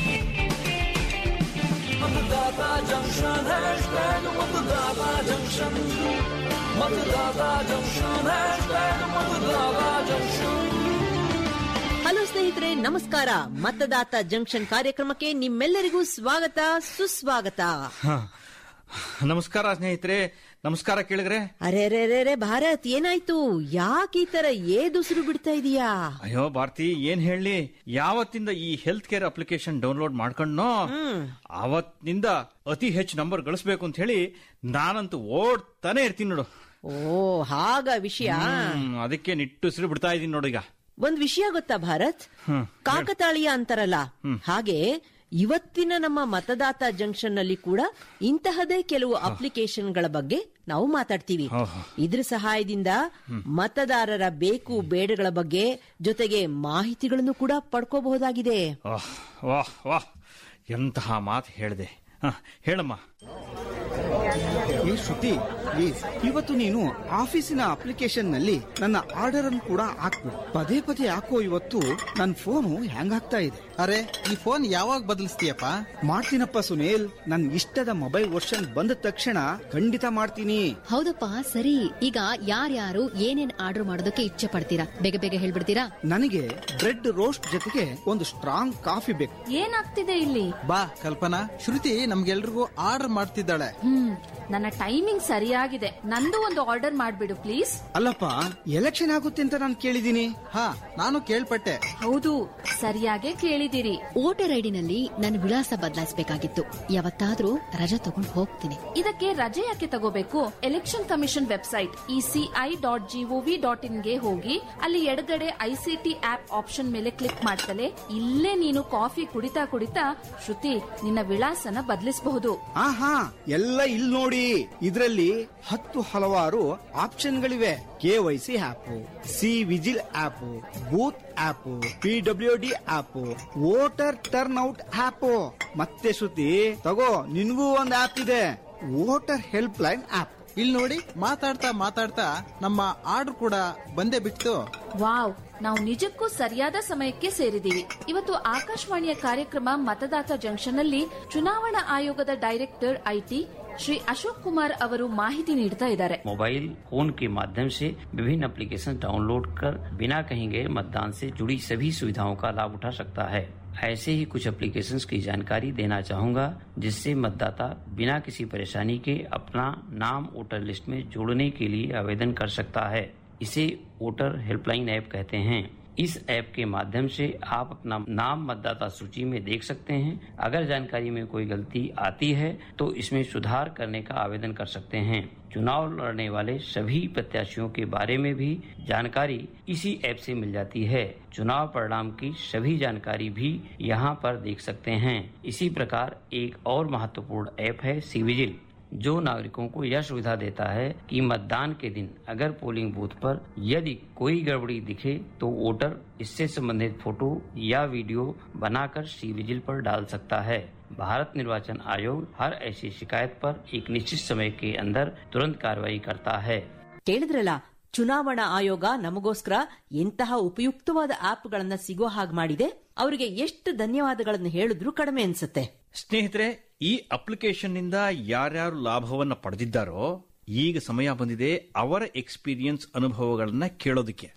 Matdata junction hashtag Matdata junction Matdata junction hashtag Matdata junction hello ಸ್ನೇಹಿತರೆ ನಮಸ್ಕಾರ ಮತದಾತ ಜಂಕ್ಷನ್ ಕಾರ್ಯಕ್ರಮಕ್ಕೆ ನಿಮ್ಮೆಲ್ಲರಿಗೂ ಸ್ವಾಗತ ಸುಸ್ವಾಗತ ನಮಸ್ಕಾರ ಸ್ನೇಹಿತರೆ ನಮಸ್ಕಾರ ಕೇಳಿದ್ರೆ ಅರೆ ಅರೆ ಅರೆ ಅರೆ ಭಾರತ್ ಏನಾಯ್ತು ಯಾಕೆ ಈ ತರ ಏದುಸಿರು ಬಿಡ್ತಾ ಇದೀಯಾ ಅಯ್ಯೋ ಭಾರತಿ ಏನ್ ಹೇಳಿ ಯಾವತ್ತಿಂದ ಈ ಹೆಲ್ತ್ ಕೇರ್ ಅಪ್ಲಿಕೇಶನ್ ಡೌನ್ಲೋಡ್ ಮಾಡ್ಕೊಂಡ್ನೋ ಅವತ್ತಿನಿಂದ ಅತಿ ಹೆಚ್ಚು ನಂಬರ್ ಗಳಿಸ್ಬೇಕು ಅಂತ ಹೇಳಿ ನಾನಂತೂ ಓಡ್ತಾನೆ ಇರ್ತೀನಿ ನೋಡು ಓ ಹಾಗ ವಿಷಯ ಹ್ಮ್, ಅದಕ್ಕೆ ನಿಟ್ಟುಸಿರು ಬಿಡ್ತಾ ಇದೀನಿ ನೋಡು ಈಗ ಒಂದ್ ವಿಷಯ ಗೊತ್ತಾ ಭಾರತ್ ಹ್ಮ್. ಕಾಕತಾಳೀಯ ಅಂತಾರಲ್ಲ ಹ್ಮ್. ಹಾಗೆ ಇವತ್ತಿನ ನಮ್ಮ ಮತದಾತ ಜಂಕ್ಷನ್ ನಲ್ಲಿ ಕೂಡ ಇಂತಹದೇ ಕೆಲವು ಅಪ್ಲಿಕೇಶನ್ಗಳ ಬಗ್ಗೆ ನಾವು ಮಾತಾಡ್ತೀವಿ ಓಹೋ. ಇದ್ರ ಸಹಾಯದಿಂದ ಮತದಾರರ ಬೇಕು ಬೇಡಗಳ ಬಗ್ಗೆ ಜೊತೆಗೆ ಮಾಹಿತಿಗಳನ್ನು ಕೂಡ ಪಡ್ಕೋಬಹುದಾಗಿದೆ ವಾಹ್ ವಾಹ್ ವಾಹ್ ಎಂತಹ ಮಾತು ಹೇಳಿದೆ ಹೇಳಮ್ಮ ಏ ಶ್ರುತಿ ಪ್ಲೀಸ್ ಇವತ್ತು ನೀನು ಆಫೀಸಿನ ಅಪ್ಲಿಕೇಶನ್ ನಲ್ಲಿ ನನ್ನ ಆರ್ಡರ್ ಅನ್ನು ಕೂಡ ಹಾಕ್ಬಿಡು ಪದೇ ಪದೇ ಹಾಕೋ ಇವತ್ತು ನನ್ನ ಫೋನು ಹ್ಯಾಂಗ್ ಆಗ್ತಾ ಇದೆ ಅರೆ ಈ ಫೋನ್ ಯಾವಾಗ ಬದಲಿಸ್ತೀಯಪ್ಪ ಮಾಡ್ತೀನಪ್ಪ ಸುನೇಲ್ ನನ್ ಇಷ್ಟದ ಮೊಬೈಲ್ ವರ್ಷನ್ ಬಂದ ತಕ್ಷಣ ಖಂಡಿತ ಮಾಡ್ತೀನಿ ಹೌದಪ್ಪ ಸರಿ ಈಗ ಯಾರ್ಯಾರು ಏನೇನ್ ಆರ್ಡರ್ ಮಾಡೋದಕ್ಕೆ ಇಚ್ಛೆ ಪಡ್ತೀರಾ ಬೇಗ ಬೇಗ ಹೇಳ್ಬಿಡ್ತೀರಾ ನನಗೆ ಬ್ರೆಡ್ ರೋಸ್ಟ್ ಜೊತೆಗೆ ಒಂದು ಸ್ಟ್ರಾಂಗ್ ಕಾಫಿ ಬೇಕು ಏನಾಗ್ತಿದೆ ಇಲ್ಲಿ ಬಾ ಕಲ್ಪನಾ ಶ್ರುತಿ ನಮ್ಗೆಲ್ರಿಗೂ ಆರ್ಡರ್ ಮಾಡ್ತಿದ್ದಾಳೆ ಹ್ಮ್ ನನ್ನ ಟೈಮಿಂಗ್ ಸರಿಯಾಗಿದೆ ನಂದು ಒಂದು ಆರ್ಡರ್ ಮಾಡ್ಬಿಡು ಪ್ಲೀಸ್ ಅಲ್ಲಪ್ಪ ಎಲೆಕ್ಷನ್ ಆಗುತ್ತೆ ಅಂತ ನಾನು ಕೇಳಿದೀನಿ ಹಾ ನಾನು ಕೇಳ್ಪಟ್ಟೆ ಹೌದು ಸರಿಯಾಗೇ ಕೇಳಿದಿರಿ ವೋಟರ್ ಐಡಿನಲ್ಲಿ ನನ್ನ ವಿಳಾಸ ಬದಲಾಯಿಸಬೇಕಾಗಿತ್ತು ಯಾವತ್ತಾದ್ರೂ ರಜೆ ತಗೊಂಡು ಹೋಗ್ತೀನಿ ಇದಕ್ಕೆ ರಜೆ ಯಾಕೆ ತಗೋಬೇಕು election commission website ECI dot G O V dot ಇನ್ಗೆ ಹೋಗಿ ಅಲ್ಲಿ ಎಡಗಡೆ ಐಸಿಟಿ ಆಪ್ ಆಪ್ಷನ್ ಮೇಲೆ ಕ್ಲಿಕ್ ಮಾಡ್ತಲೇ ಇಲ್ಲೇ ನೀನು ಕಾಫಿ ಕುಡಿತಾ ಕುಡಿತಾ ಶ್ರುತಿ ನಿನ್ನ ವಿಳಾಸನ ಬದಲಿಸಬಹುದು ಆಹಾ ಎಲ್ಲ ಇಲ್ಲಿ ನೋಡಿ ಇದರಲ್ಲಿ ಹತ್ತು ಹಲವಾರು ಆಪ್ಷನ್ಗಳಿವೆ K Y C app C vigil app booth app P W D app voter turnout app ಮತ್ತೆ ಶ್ರುತಿ ತಗೋ ನಿನ್ಗೂ ಒಂದು ಆಪ್ ಇದೆ ವೋಟರ್ ಹೆಲ್ಪ್ ಲೈನ್ ಆಪ್ ಇಲ್ಲಿ ನೋಡಿ ಮಾತಾಡ್ತಾ ಮಾತಾಡ್ತಾ ನಮ್ಮ ಆರ್ಡರ್ ಕೂಡ ಬಂದೇ ಬಿಟ್ಟು ವಾವ್ ನಾವು ನಿಜಕ್ಕೂ ಸರಿಯಾದ ಸಮಯಕ್ಕೆ ಸೇರಿದೀವಿ ಇವತ್ತು ಆಕಾಶವಾಣಿಯ ಕಾರ್ಯಕ್ರಮ ಮತದಾತ ಜಂಕ್ಷನ್ ನಲ್ಲಿ ಚುನಾವಣಾ ಆಯೋಗದ ಡೈರೆಕ್ಟರ್ ಐಟಿ ಶ್ರೀ ಅಶೋಕ್ ಕುಮಾರ್ ಅವರು ಮಾಹಿತಿ ನೀಡ್ತಾ ಇದ್ದಾರೆ मोबाइल फोन के माध्यम से विभिन्न एप्लीकेशन डाउनलोड कर बिना कहीं गए मतदान से जुड़ी सभी सुविधाओं का लाभ उठा सकता है ऐसे ही कुछ एप्लीकेशंस की जानकारी देना चाहूंगा जिससे मतदाता बिना किसी परेशानी के अपना नाम वोटर लिस्ट में जोड़ने के लिए आवेदन कर सकता है इसे वोटर हेल्पलाइन ऐप कहते हैं इस ऐप के माध्यम से आप अपना नाम मतदाता सूची में देख सकते हैं अगर जानकारी में कोई गलती आती है तो इसमें सुधार करने का आवेदन कर सकते हैं चुनाव लड़ने वाले सभी प्रत्याशियों के बारे में भी जानकारी इसी ऐप से मिल जाती है चुनाव परिणाम की सभी जानकारी भी यहाँ पर देख सकते हैं इसी प्रकार एक और महत्वपूर्ण ऐप है सीविजिल जो नागरिकों को यह सुविधा देता है कि मतदान के दिन अगर पोलिंग बूथ पर यदि कोई गड़बड़ी दिखे तो वोटर इससे संबंधित फोटो या वीडियो बनाकर सी विजिल पर डाल सकता है भारत निर्वाचन आयोग हर ऐसी शिकायत पर एक निश्चित समय के अंदर तुरंत कार्रवाई करता है ಕೇಳಿದ್ರಲ್ಲ ಚುನಾವಣಾ ಆಯೋಗ ನಮಗೋಸ್ಕರ ಎಂತಹ ಉಪಯುಕ್ತವಾದ ಆಪ್ಗಳನ್ನ ಸಿಗೋ ಹಾಗೆ ಮಾಡಿದೆ ಅವರಿಗೆ ಎಷ್ಟು ಧನ್ಯವಾದಗಳನ್ನು ಹೇಳಿದ್ರು ಕಡಿಮೆ ಅನ್ಸುತ್ತೆ ಸ್ನೇಹಿತರೆ ಈ ಅಪ್ಲಿಕೇಶನ್ ನಿಂದ ಯಾರ್ಯಾರು ಲಾಭವನ್ನ ಪಡೆದಿದ್ದಾರೋ ಈಗ ಸಮಯ ಬಂದಿದೆ ಅವರ ಎಕ್ಸ್ಪೀರಿಯನ್ಸ್ ಅನುಭವಗಳನ್ನ ಕೇಳೋದಕ್ಕೆ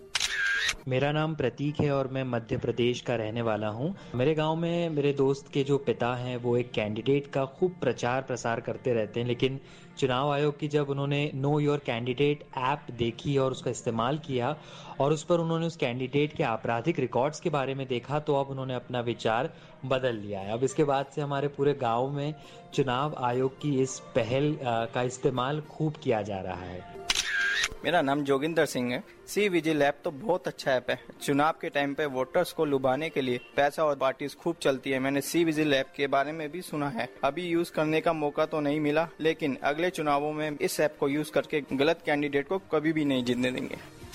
मेरा नाम प्रतीक है और मैं मध्य प्रदेश का रहने वाला हूँ मेरे गांव में मेरे दोस्त के जो पिता हैं वो एक कैंडिडेट का खूब प्रचार प्रसार करते रहते हैं लेकिन चुनाव आयोग की जब उन्होंने नो योर कैंडिडेट ऐप देखी और उसका इस्तेमाल किया और उस पर उन्होंने उस कैंडिडेट के आपराधिक रिकॉर्ड्स के बारे में देखा तो अब उन्होंने अपना विचार बदल लिया है अब इसके बाद से हमारे पूरे गांव में चुनाव आयोग की इस पहल अ, का इस्तेमाल खूब किया जा रहा है मेरा नाम जोगिंदर सिंह है सी विजिल ऐप तो बहुत अच्छा ऐप है चुनाव के टाइम पे वोटर्स को लुभाने के लिए पैसा और पार्टीज खूब चलती है मैंने सी विजिल ऐप के बारे में भी सुना है अभी यूज करने का मौका तो नहीं मिला लेकिन अगले चुनावों में इस ऐप को यूज करके गलत कैंडिडेट को कभी भी नहीं जीतने देंगे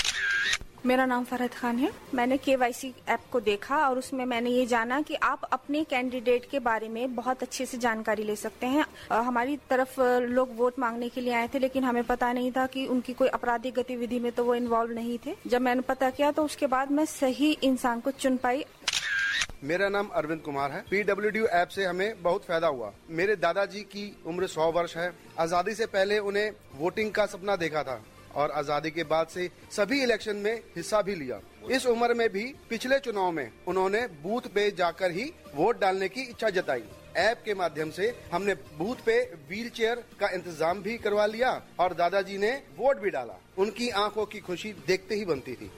मेरा नाम फरहत खान है मैंने केवाईसी ऐप को देखा और उसमें मैंने ये जाना कि आप अपने कैंडिडेट के बारे में बहुत अच्छे से जानकारी ले सकते हैं अ, हमारी तरफ अ, लोग वोट मांगने के लिए आए थे लेकिन हमें पता नहीं था कि उनकी कोई आपराधिक गतिविधि में तो वो इन्वॉल्व नहीं थे जब मैंने पता किया तो उसके बाद मैं सही इंसान को चुन पाई मेरा नाम अरविंद कुमार है पीडब्ल्यू ऐप से हमें बहुत फायदा हुआ मेरे दादाजी की उम्र सौ वर्ष है आजादी से पहले उन्हें वोटिंग का सपना देखा था और आजादी के बाद से सभी इलेक्शन में हिस्सा भी लिया इस उम्र में भी पिछले चुनाव में उन्होंने बूथ पे जाकर ही वोट डालने की इच्छा जताई ऐप के माध्यम से हमने बूथ पे व्हील चेयर का इंतजाम भी करवा लिया और दादाजी ने वोट भी डाला उनकी आंखों की खुशी देखते ही बनती थी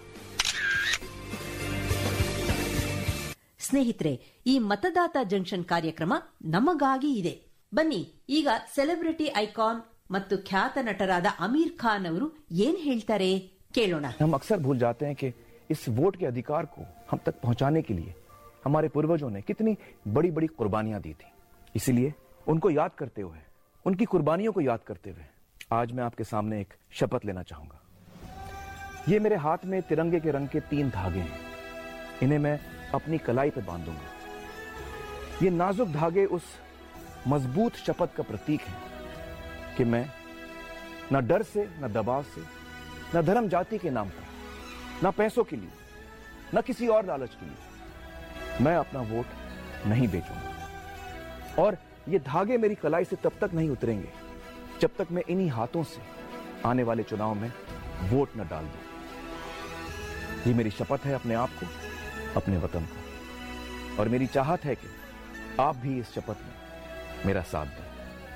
ಸ್ನೇಹಿತರೆ ಈ ಮತದಾತ ಜಂಕ್ಷನ್ ಕಾರ್ಯಕ್ರಮ ನಮಗಾಗಿ ಇದೆ ಬನ್ನಿ ಈಗ ಸೆಲೆಬ್ರಿಟಿ ಐಕಾನ್ ಮತ್ತು ಖ್ಯಾತ ನಟರಾದ ಅಮೀರ್ ಖಾನ್ ಅವರು ಏನ್ ಹೇಳ್ತಾರೆ ಕೇಳೋಣ हम अक्सर भूल जाते हैं कि इस वोट के अधिकार को हम तक पहुंचाने के लिए हमारे पूर्वजों ने कितनी बड़ी बड़ी कुर्बानियां दी थी इसलिए उनको याद करते हुए उनकी कुर्बानियों को याद करते हुए आज मैं आपके सामने एक शपथ लेना चाहूंगा ये मेरे हाथ में तिरंगे के रंग के तीन धागे हैं इन्हें मैं अपनी कलाई पे बांधूंगा ये नाजुक धागे उस मजबूत शपथ का प्रतीक है कि मैं न डर से न दबाव से न धर्म जाति के नाम पर न पैसों के लिए न किसी और लालच के लिए मैं अपना वोट नहीं बेचूंगा और ये धागे मेरी कलाई से तब तक नहीं उतरेंगे जब तक मैं इन्हीं हाथों से आने वाले चुनाव में वोट न डाल दूं ये मेरी शपथ है अपने आप को अपने वतन को और मेरी चाहत है कि आप भी इस शपथ में मेरा साथ दें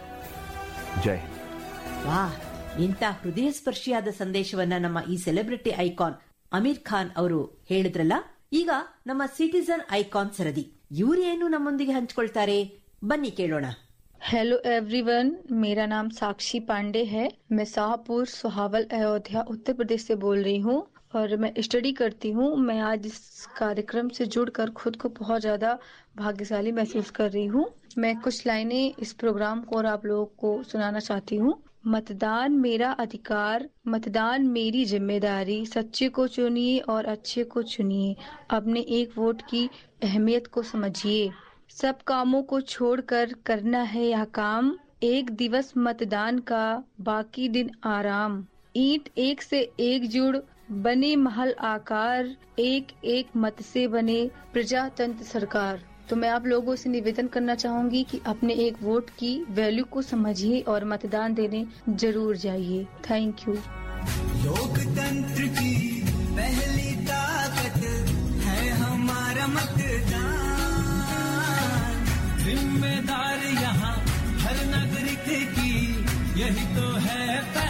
जय हिंद ವಾ ಇಂಥ ಹೃದಯ ಸ್ಪರ್ಶಿಯಾದ ಸಂದೇಶವನ್ನ ನಮ್ಮ ಈ ಸೆಲೆಬ್ರಿಟಿ ಐಕಾನ್ ಅಮೀರ್ ಖಾನ್ ಅವರು ಹೇಳಿದ್ರಲ್ಲ ಈಗ ನಮ್ಮ ಸಿಟಿಸನ್ ಐಕಾನ್ ಸರದಿ ಇವ್ರೇನು ನಮ್ಮೊಂದಿಗೆ ಹಂಚ್ಕೊಳ್ತಾರೆ ಬನ್ನಿ ಕೇಳೋಣ हेलो एवरीवन मेरा नाम साक्षी पांडे है मैं शाहपुर सुहावल अयोध्या उत्तर प्रदेश से बोल रही हूँ और मैं स्टडी करती हूँ मैं आज इस कार्यक्रम से जुड़कर खुद को बहुत ज़्यादा भाग्यशाली महसूस कर रही हूँ मैं कुछ लाइनें इस प्रोग्राम को और आप लोगों को सुनाना चाहती हूँ मतदान मेरा अधिकार मतदान मेरी जिम्मेदारी सच्चे को चुनिए और अच्छे को चुनिए अपने एक वोट की अहमियत को समझिए सब कामों को छोड़कर करना है यह काम एक दिवस मतदान का बाकी दिन आराम ईंट एक से एक जुड़ बने महल आकार एक एक मत से बने प्रजातंत्र सरकार तो मैं आप लोगों से निवेदन करना चाहूंगी कि अपने एक वोट की वैल्यू को समझिए और मतदान देने जरूर जाइए थैंक यू लोकतंत्र की पहली ताकत है हमारा मतदान जिम्मेदार यहाँ हर नागरिक की यही तो है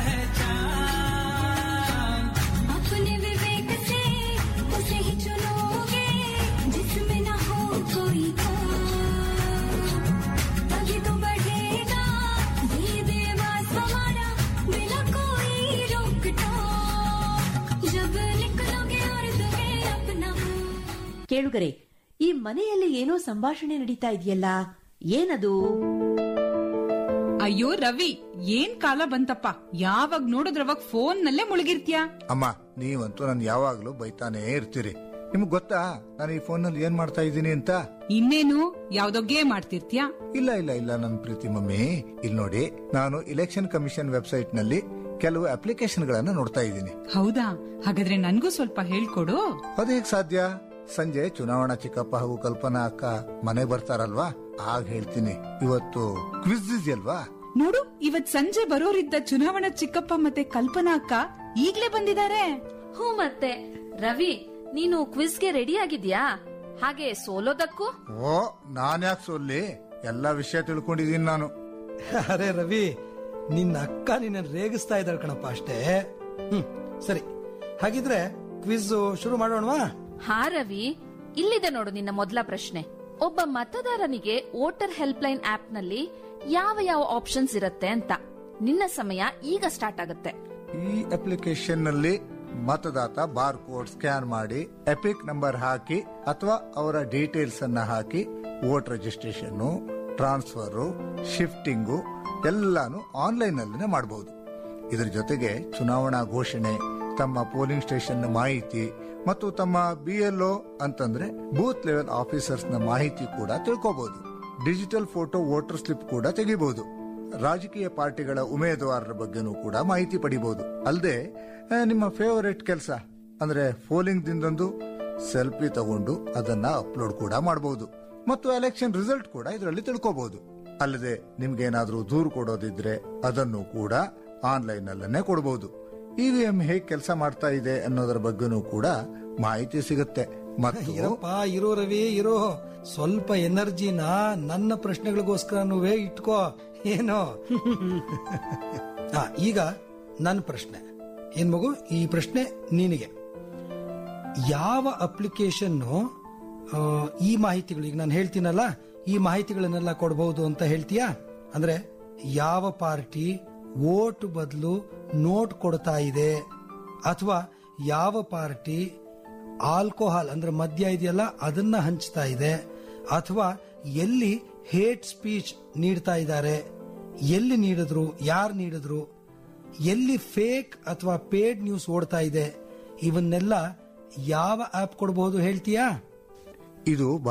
पहचान अपने विवेक से उसे ही चुनोगे जिसमें न हो कोई खोट। तभी तो बढ़ेगा ये देवास हमारा बिना कोई रोक टोक जब निकलोगे और तुम्हें अपना ಕೇಳುಗರೆ ಈ ಮನೆಯಲ್ಲಿ ಏನೋ ಸಂಭಾಷಣೆ ನಡೀತಾ ಇದೆಯಲ್ಲ ಏನದು ಅಯ್ಯೋ ರವಿ ಏನ್ ಕಾಲ ಬಂತಪ್ಪ ಯಾವಾಗ ನೋಡಿದ್ರವಾಗ ಫೋನ್ ನಲ್ಲೇ ಮುಳುಗಿರ್ತೀಯ ಅಮ್ಮ ನೀವಂತೂ ನನ್ ಯಾವಾಗ್ಲೂ ಬೈತಾನೇ ಇರ್ತೀರಿ ನಿಮ್ಗ್ ಗೊತ್ತಾ ನಾನು ಈ ಫೋನ್ ನಲ್ಲಿ ಏನ್ ಮಾಡ್ತಾ ಇದ್ದೀನಿ ಅಂತ ಇನ್ನೇನು ಯಾವ್ದೋ ಗೇಮ್ ಆಡ್ತಿರ್ತೀಯ ಇಲ್ಲ ಇಲ್ಲ ಇಲ್ಲ ನನ್ ಪ್ರೀತಿ ಮಮ್ಮಿ ಇಲ್ಲಿ ನೋಡಿ ನಾನು ಇಲೆಕ್ಷನ್ ಕಮಿಷನ್ ವೆಬ್ಸೈಟ್ ನಲ್ಲಿ ಕೆಲವು ಅಪ್ಲಿಕೇಶನ್ ಗಳನ್ನ ನೋಡ್ತಾ ಇದ್ದೀನಿ ಹೌದಾ ಹಾಗಾದ್ರೆ ನನ್ಗೂ ಸ್ವಲ್ಪ ಹೇಳ್ಕೊಡು ಅದು ಹೇಗ್ ಸಾಧ್ಯ ಸಂಜೆ ಚುನಾವಣಾ ಚಿಕ್ಕಪ್ಪ ಹಾಗೂ ಕಲ್ಪನಾ ಅಕ್ಕ ಮನೆ ಬರ್ತಾರಲ್ವಾ ಆಗ ಹೇಳ್ತೀನಿ ಇವತ್ತು ಕ್ವಿಜ್ ಇದೆಯಲ್ವಾ ನೋಡು ಇವತ್ ಸಂಜೆ ಬರೋರಿದ್ದ ಚುನಾವಣಾ ಚಿಕ್ಕಪ್ಪ ಮತ್ತೆ ಕಲ್ಪನಾ ಅಕ್ಕ ಈಗ್ಲೇ ಬಂದಿದ್ದಾರೆ ಹ್ಞೂ ಮತ್ತೆ ರವಿ ನೀನು ಕ್ವಿಜ್ಗೆ ರೆಡಿ ಆಗಿದ್ಯಾ ಹಾಗೆ ಸೋಲೋದಕ್ಕೂ ಓ ನಾನ್ ಯಾಕೆ ಸೋಲ್ಲಿ ಎಲ್ಲಾ ವಿಷಯ ತಿಳ್ಕೊಂಡಿದೀನಿ ನಾನು ಅರೆ ರವಿ ನಿನ್ನ ಅಕ್ಕ ನಿನ್ನ ರೇಗಿಸ್ತಾ ಇದ್ದಾಳೆ ಕಣಪ್ಪ ಅಷ್ಟೇ ಹ್ಮ್ ಸರಿ ಹಾಗಿದ್ರೆ ಕ್ವಿಜ್ ಶುರು ಮಾಡೋಣವಾ ಹಾ ರವಿ ಇಲ್ಲಿದೆ ನೋಡು ನಿನ್ನ ಮೊದಲ ಪ್ರಶ್ನೆ ಒಬ್ಬ ಮತದಾರನಿಗೆ ವೋಟರ್ ಹೆಲ್ಪ್ ಲೈನ್ ಆಪ್ ನಲ್ಲಿ ಯಾವ ಯಾವ ಆಪ್ಷನ್ಸ್ ಇರುತ್ತೆ ಅಂತ ನಿನ್ನ ಸಮಯ ಈಗ ಸ್ಟಾರ್ಟ್ ಆಗುತ್ತೆ ಈ ಅಪ್ಲಿಕೇಶನ್ ನಲ್ಲಿ ಮತದಾತ ಬಾರ್ ಕೋಡ್ ಸ್ಕ್ಯಾನ್ ಮಾಡಿ ಎಪಿಕ್ ನಂಬರ್ ಹಾಕಿ ಅಥವಾ ಅವರ ಡೀಟೇಲ್ಸ್ ಅನ್ನ ಹಾಕಿ ವೋಟ್ ರಿಜಿಸ್ಟ್ರೇಷನ್ ಟ್ರಾನ್ಸ್ಫರ್ ಶಿಫ್ಟಿಂಗು ಎಲ್ಲಾನು ಆನ್ಲೈನ್ ನಲ್ಲಿನೇ ಮಾಡಬಹುದು ಇದರ ಜೊತೆಗೆ ಚುನಾವಣಾ ಘೋಷಣೆ ತಮ್ಮ ಪೋಲಿಂಗ್ ಸ್ಟೇಷನ್ ಮಾಹಿತಿ ಮತ್ತು ತಮ್ಮ ಬಿಎಲ್ಒ ಅಂತಂದ್ರೆ ಬೂತ್ ಲೆವೆಲ್ ಆಫೀಸರ್ಸ್ ನ ಮಾಹಿತಿ ಕೂಡ ತಿಳ್ಕೋಬಹುದು ಡಿಜಿಟಲ್ ಫೋಟೋ ವೋಟರ್ ಸ್ಲಿಪ್ ಕೂಡ ತೆಗಿಬಹುದು ರಾಜಕೀಯ ಪಾರ್ಟಿಗಳ ಉಮೇದುವಾರರ ಬಗ್ಗೆನೂ ಕೂಡ ಮಾಹಿತಿ ಪಡಿಬಹುದು ಅಲ್ಲದೆ ನಿಮ್ಮ ಫೇವರೇಟ್ ಕೆಲಸ ಅಂದ್ರೆ ಪೋಲಿಂಗ್ ದಿಂದೊಂದು ಸೆಲ್ಫಿ ತಗೊಂಡು ಅದನ್ನ ಅಪ್ಲೋಡ್ ಕೂಡ ಮಾಡಬಹುದು ಮತ್ತು ಎಲೆಕ್ಷನ್ ರಿಸಲ್ಟ್ ಕೂಡ ಇದರಲ್ಲಿ ತಿಳ್ಕೋಬಹುದು ಅಲ್ಲದೆ ನಿಮ್ಗೇನಾದ್ರೂ ದೂರು ಕೊಡೋದಿದ್ರೆ ಅದನ್ನು ಕೂಡ ಆನ್ಲೈನ್ ನಲ್ಲೇ ಕೊಡಬಹುದು ಇವಿಎಂ ಹೇಗೆ ಕೆಲಸ ಮಾಡ್ತಾ ಇದೆ ಅನ್ನೋದರ ಬಗ್ಗೆನೂ ಕೂಡ ಮಾಹಿತಿ ಸಿಗುತ್ತೆ ಮತ್ತು ಇರಪ್ಪ ಇರೋ ರವಿ ಇರೋ ಸ್ವಲ್ಪ ಎನರ್ಜಿನ ನನ್ನ ಪ್ರಶ್ನೆಗಳಿಗೋಸ್ಕರ ನೀವೇ ಇಟ್ಕೋ ಏನೋ ಆ, ಈಗ ನನ್ನ ಪ್ರಶ್ನೆ ಏನ್ ಮಗು ಈ ಪ್ರಶ್ನೆ ನಿನಗೆ ಯಾವ ಅಪ್ಲಿಕೇಶನ್ ಈ ಮಾಹಿತಿಗಳು ಈಗ ನಾನು ಹೇಳ್ತೀನಲ್ಲ ಈ ಮಾಹಿತಿಗಳನ್ನೆಲ್ಲ ಕೊಡಬಹುದು ಅಂತ ಹೇಳ್ತೀಯಾ ಅಂದ್ರೆ ಯಾವ ಪಾರ್ಟಿ ವೋಟ್ ಬದಲು ನೋಟ್ ಕೊಡ್ತಾ ಇದೆ ಅಥವಾ ಯಾವ ಪಾರ್ಟಿ ಆಲ್ಕೋಹಾಲ್ ಅಂದ್ರೆ ಮದ್ಯ ಇದೆಯಲ್ಲ ಅದನ್ನ ಹಂಚ್ತಾ ಇದೆ ಅಥವಾ ಎಲ್ಲಿ ಹೇಟ್ ಸ್ಪೀಚ್ ನೀಡ್ತಾ ಇದ್ದಾರೆ ಎಲ್ಲಿ ನೀಡಿದ್ರು ಯಾರು ನೀಡಿದ್ರು ಎಲ್ಲಿ ಫೇಕ್ ಅಥವಾ ಪೇಡ್ ನ್ಯೂಸ್ ಓಡ್ತಾ ಇದೆ ಇವನ್ನೆಲ್ಲ ಯಾವ ಆಪ್ ಕೊಡಬಹುದು ಹೇಳ್ತೀಯಾ ಇದು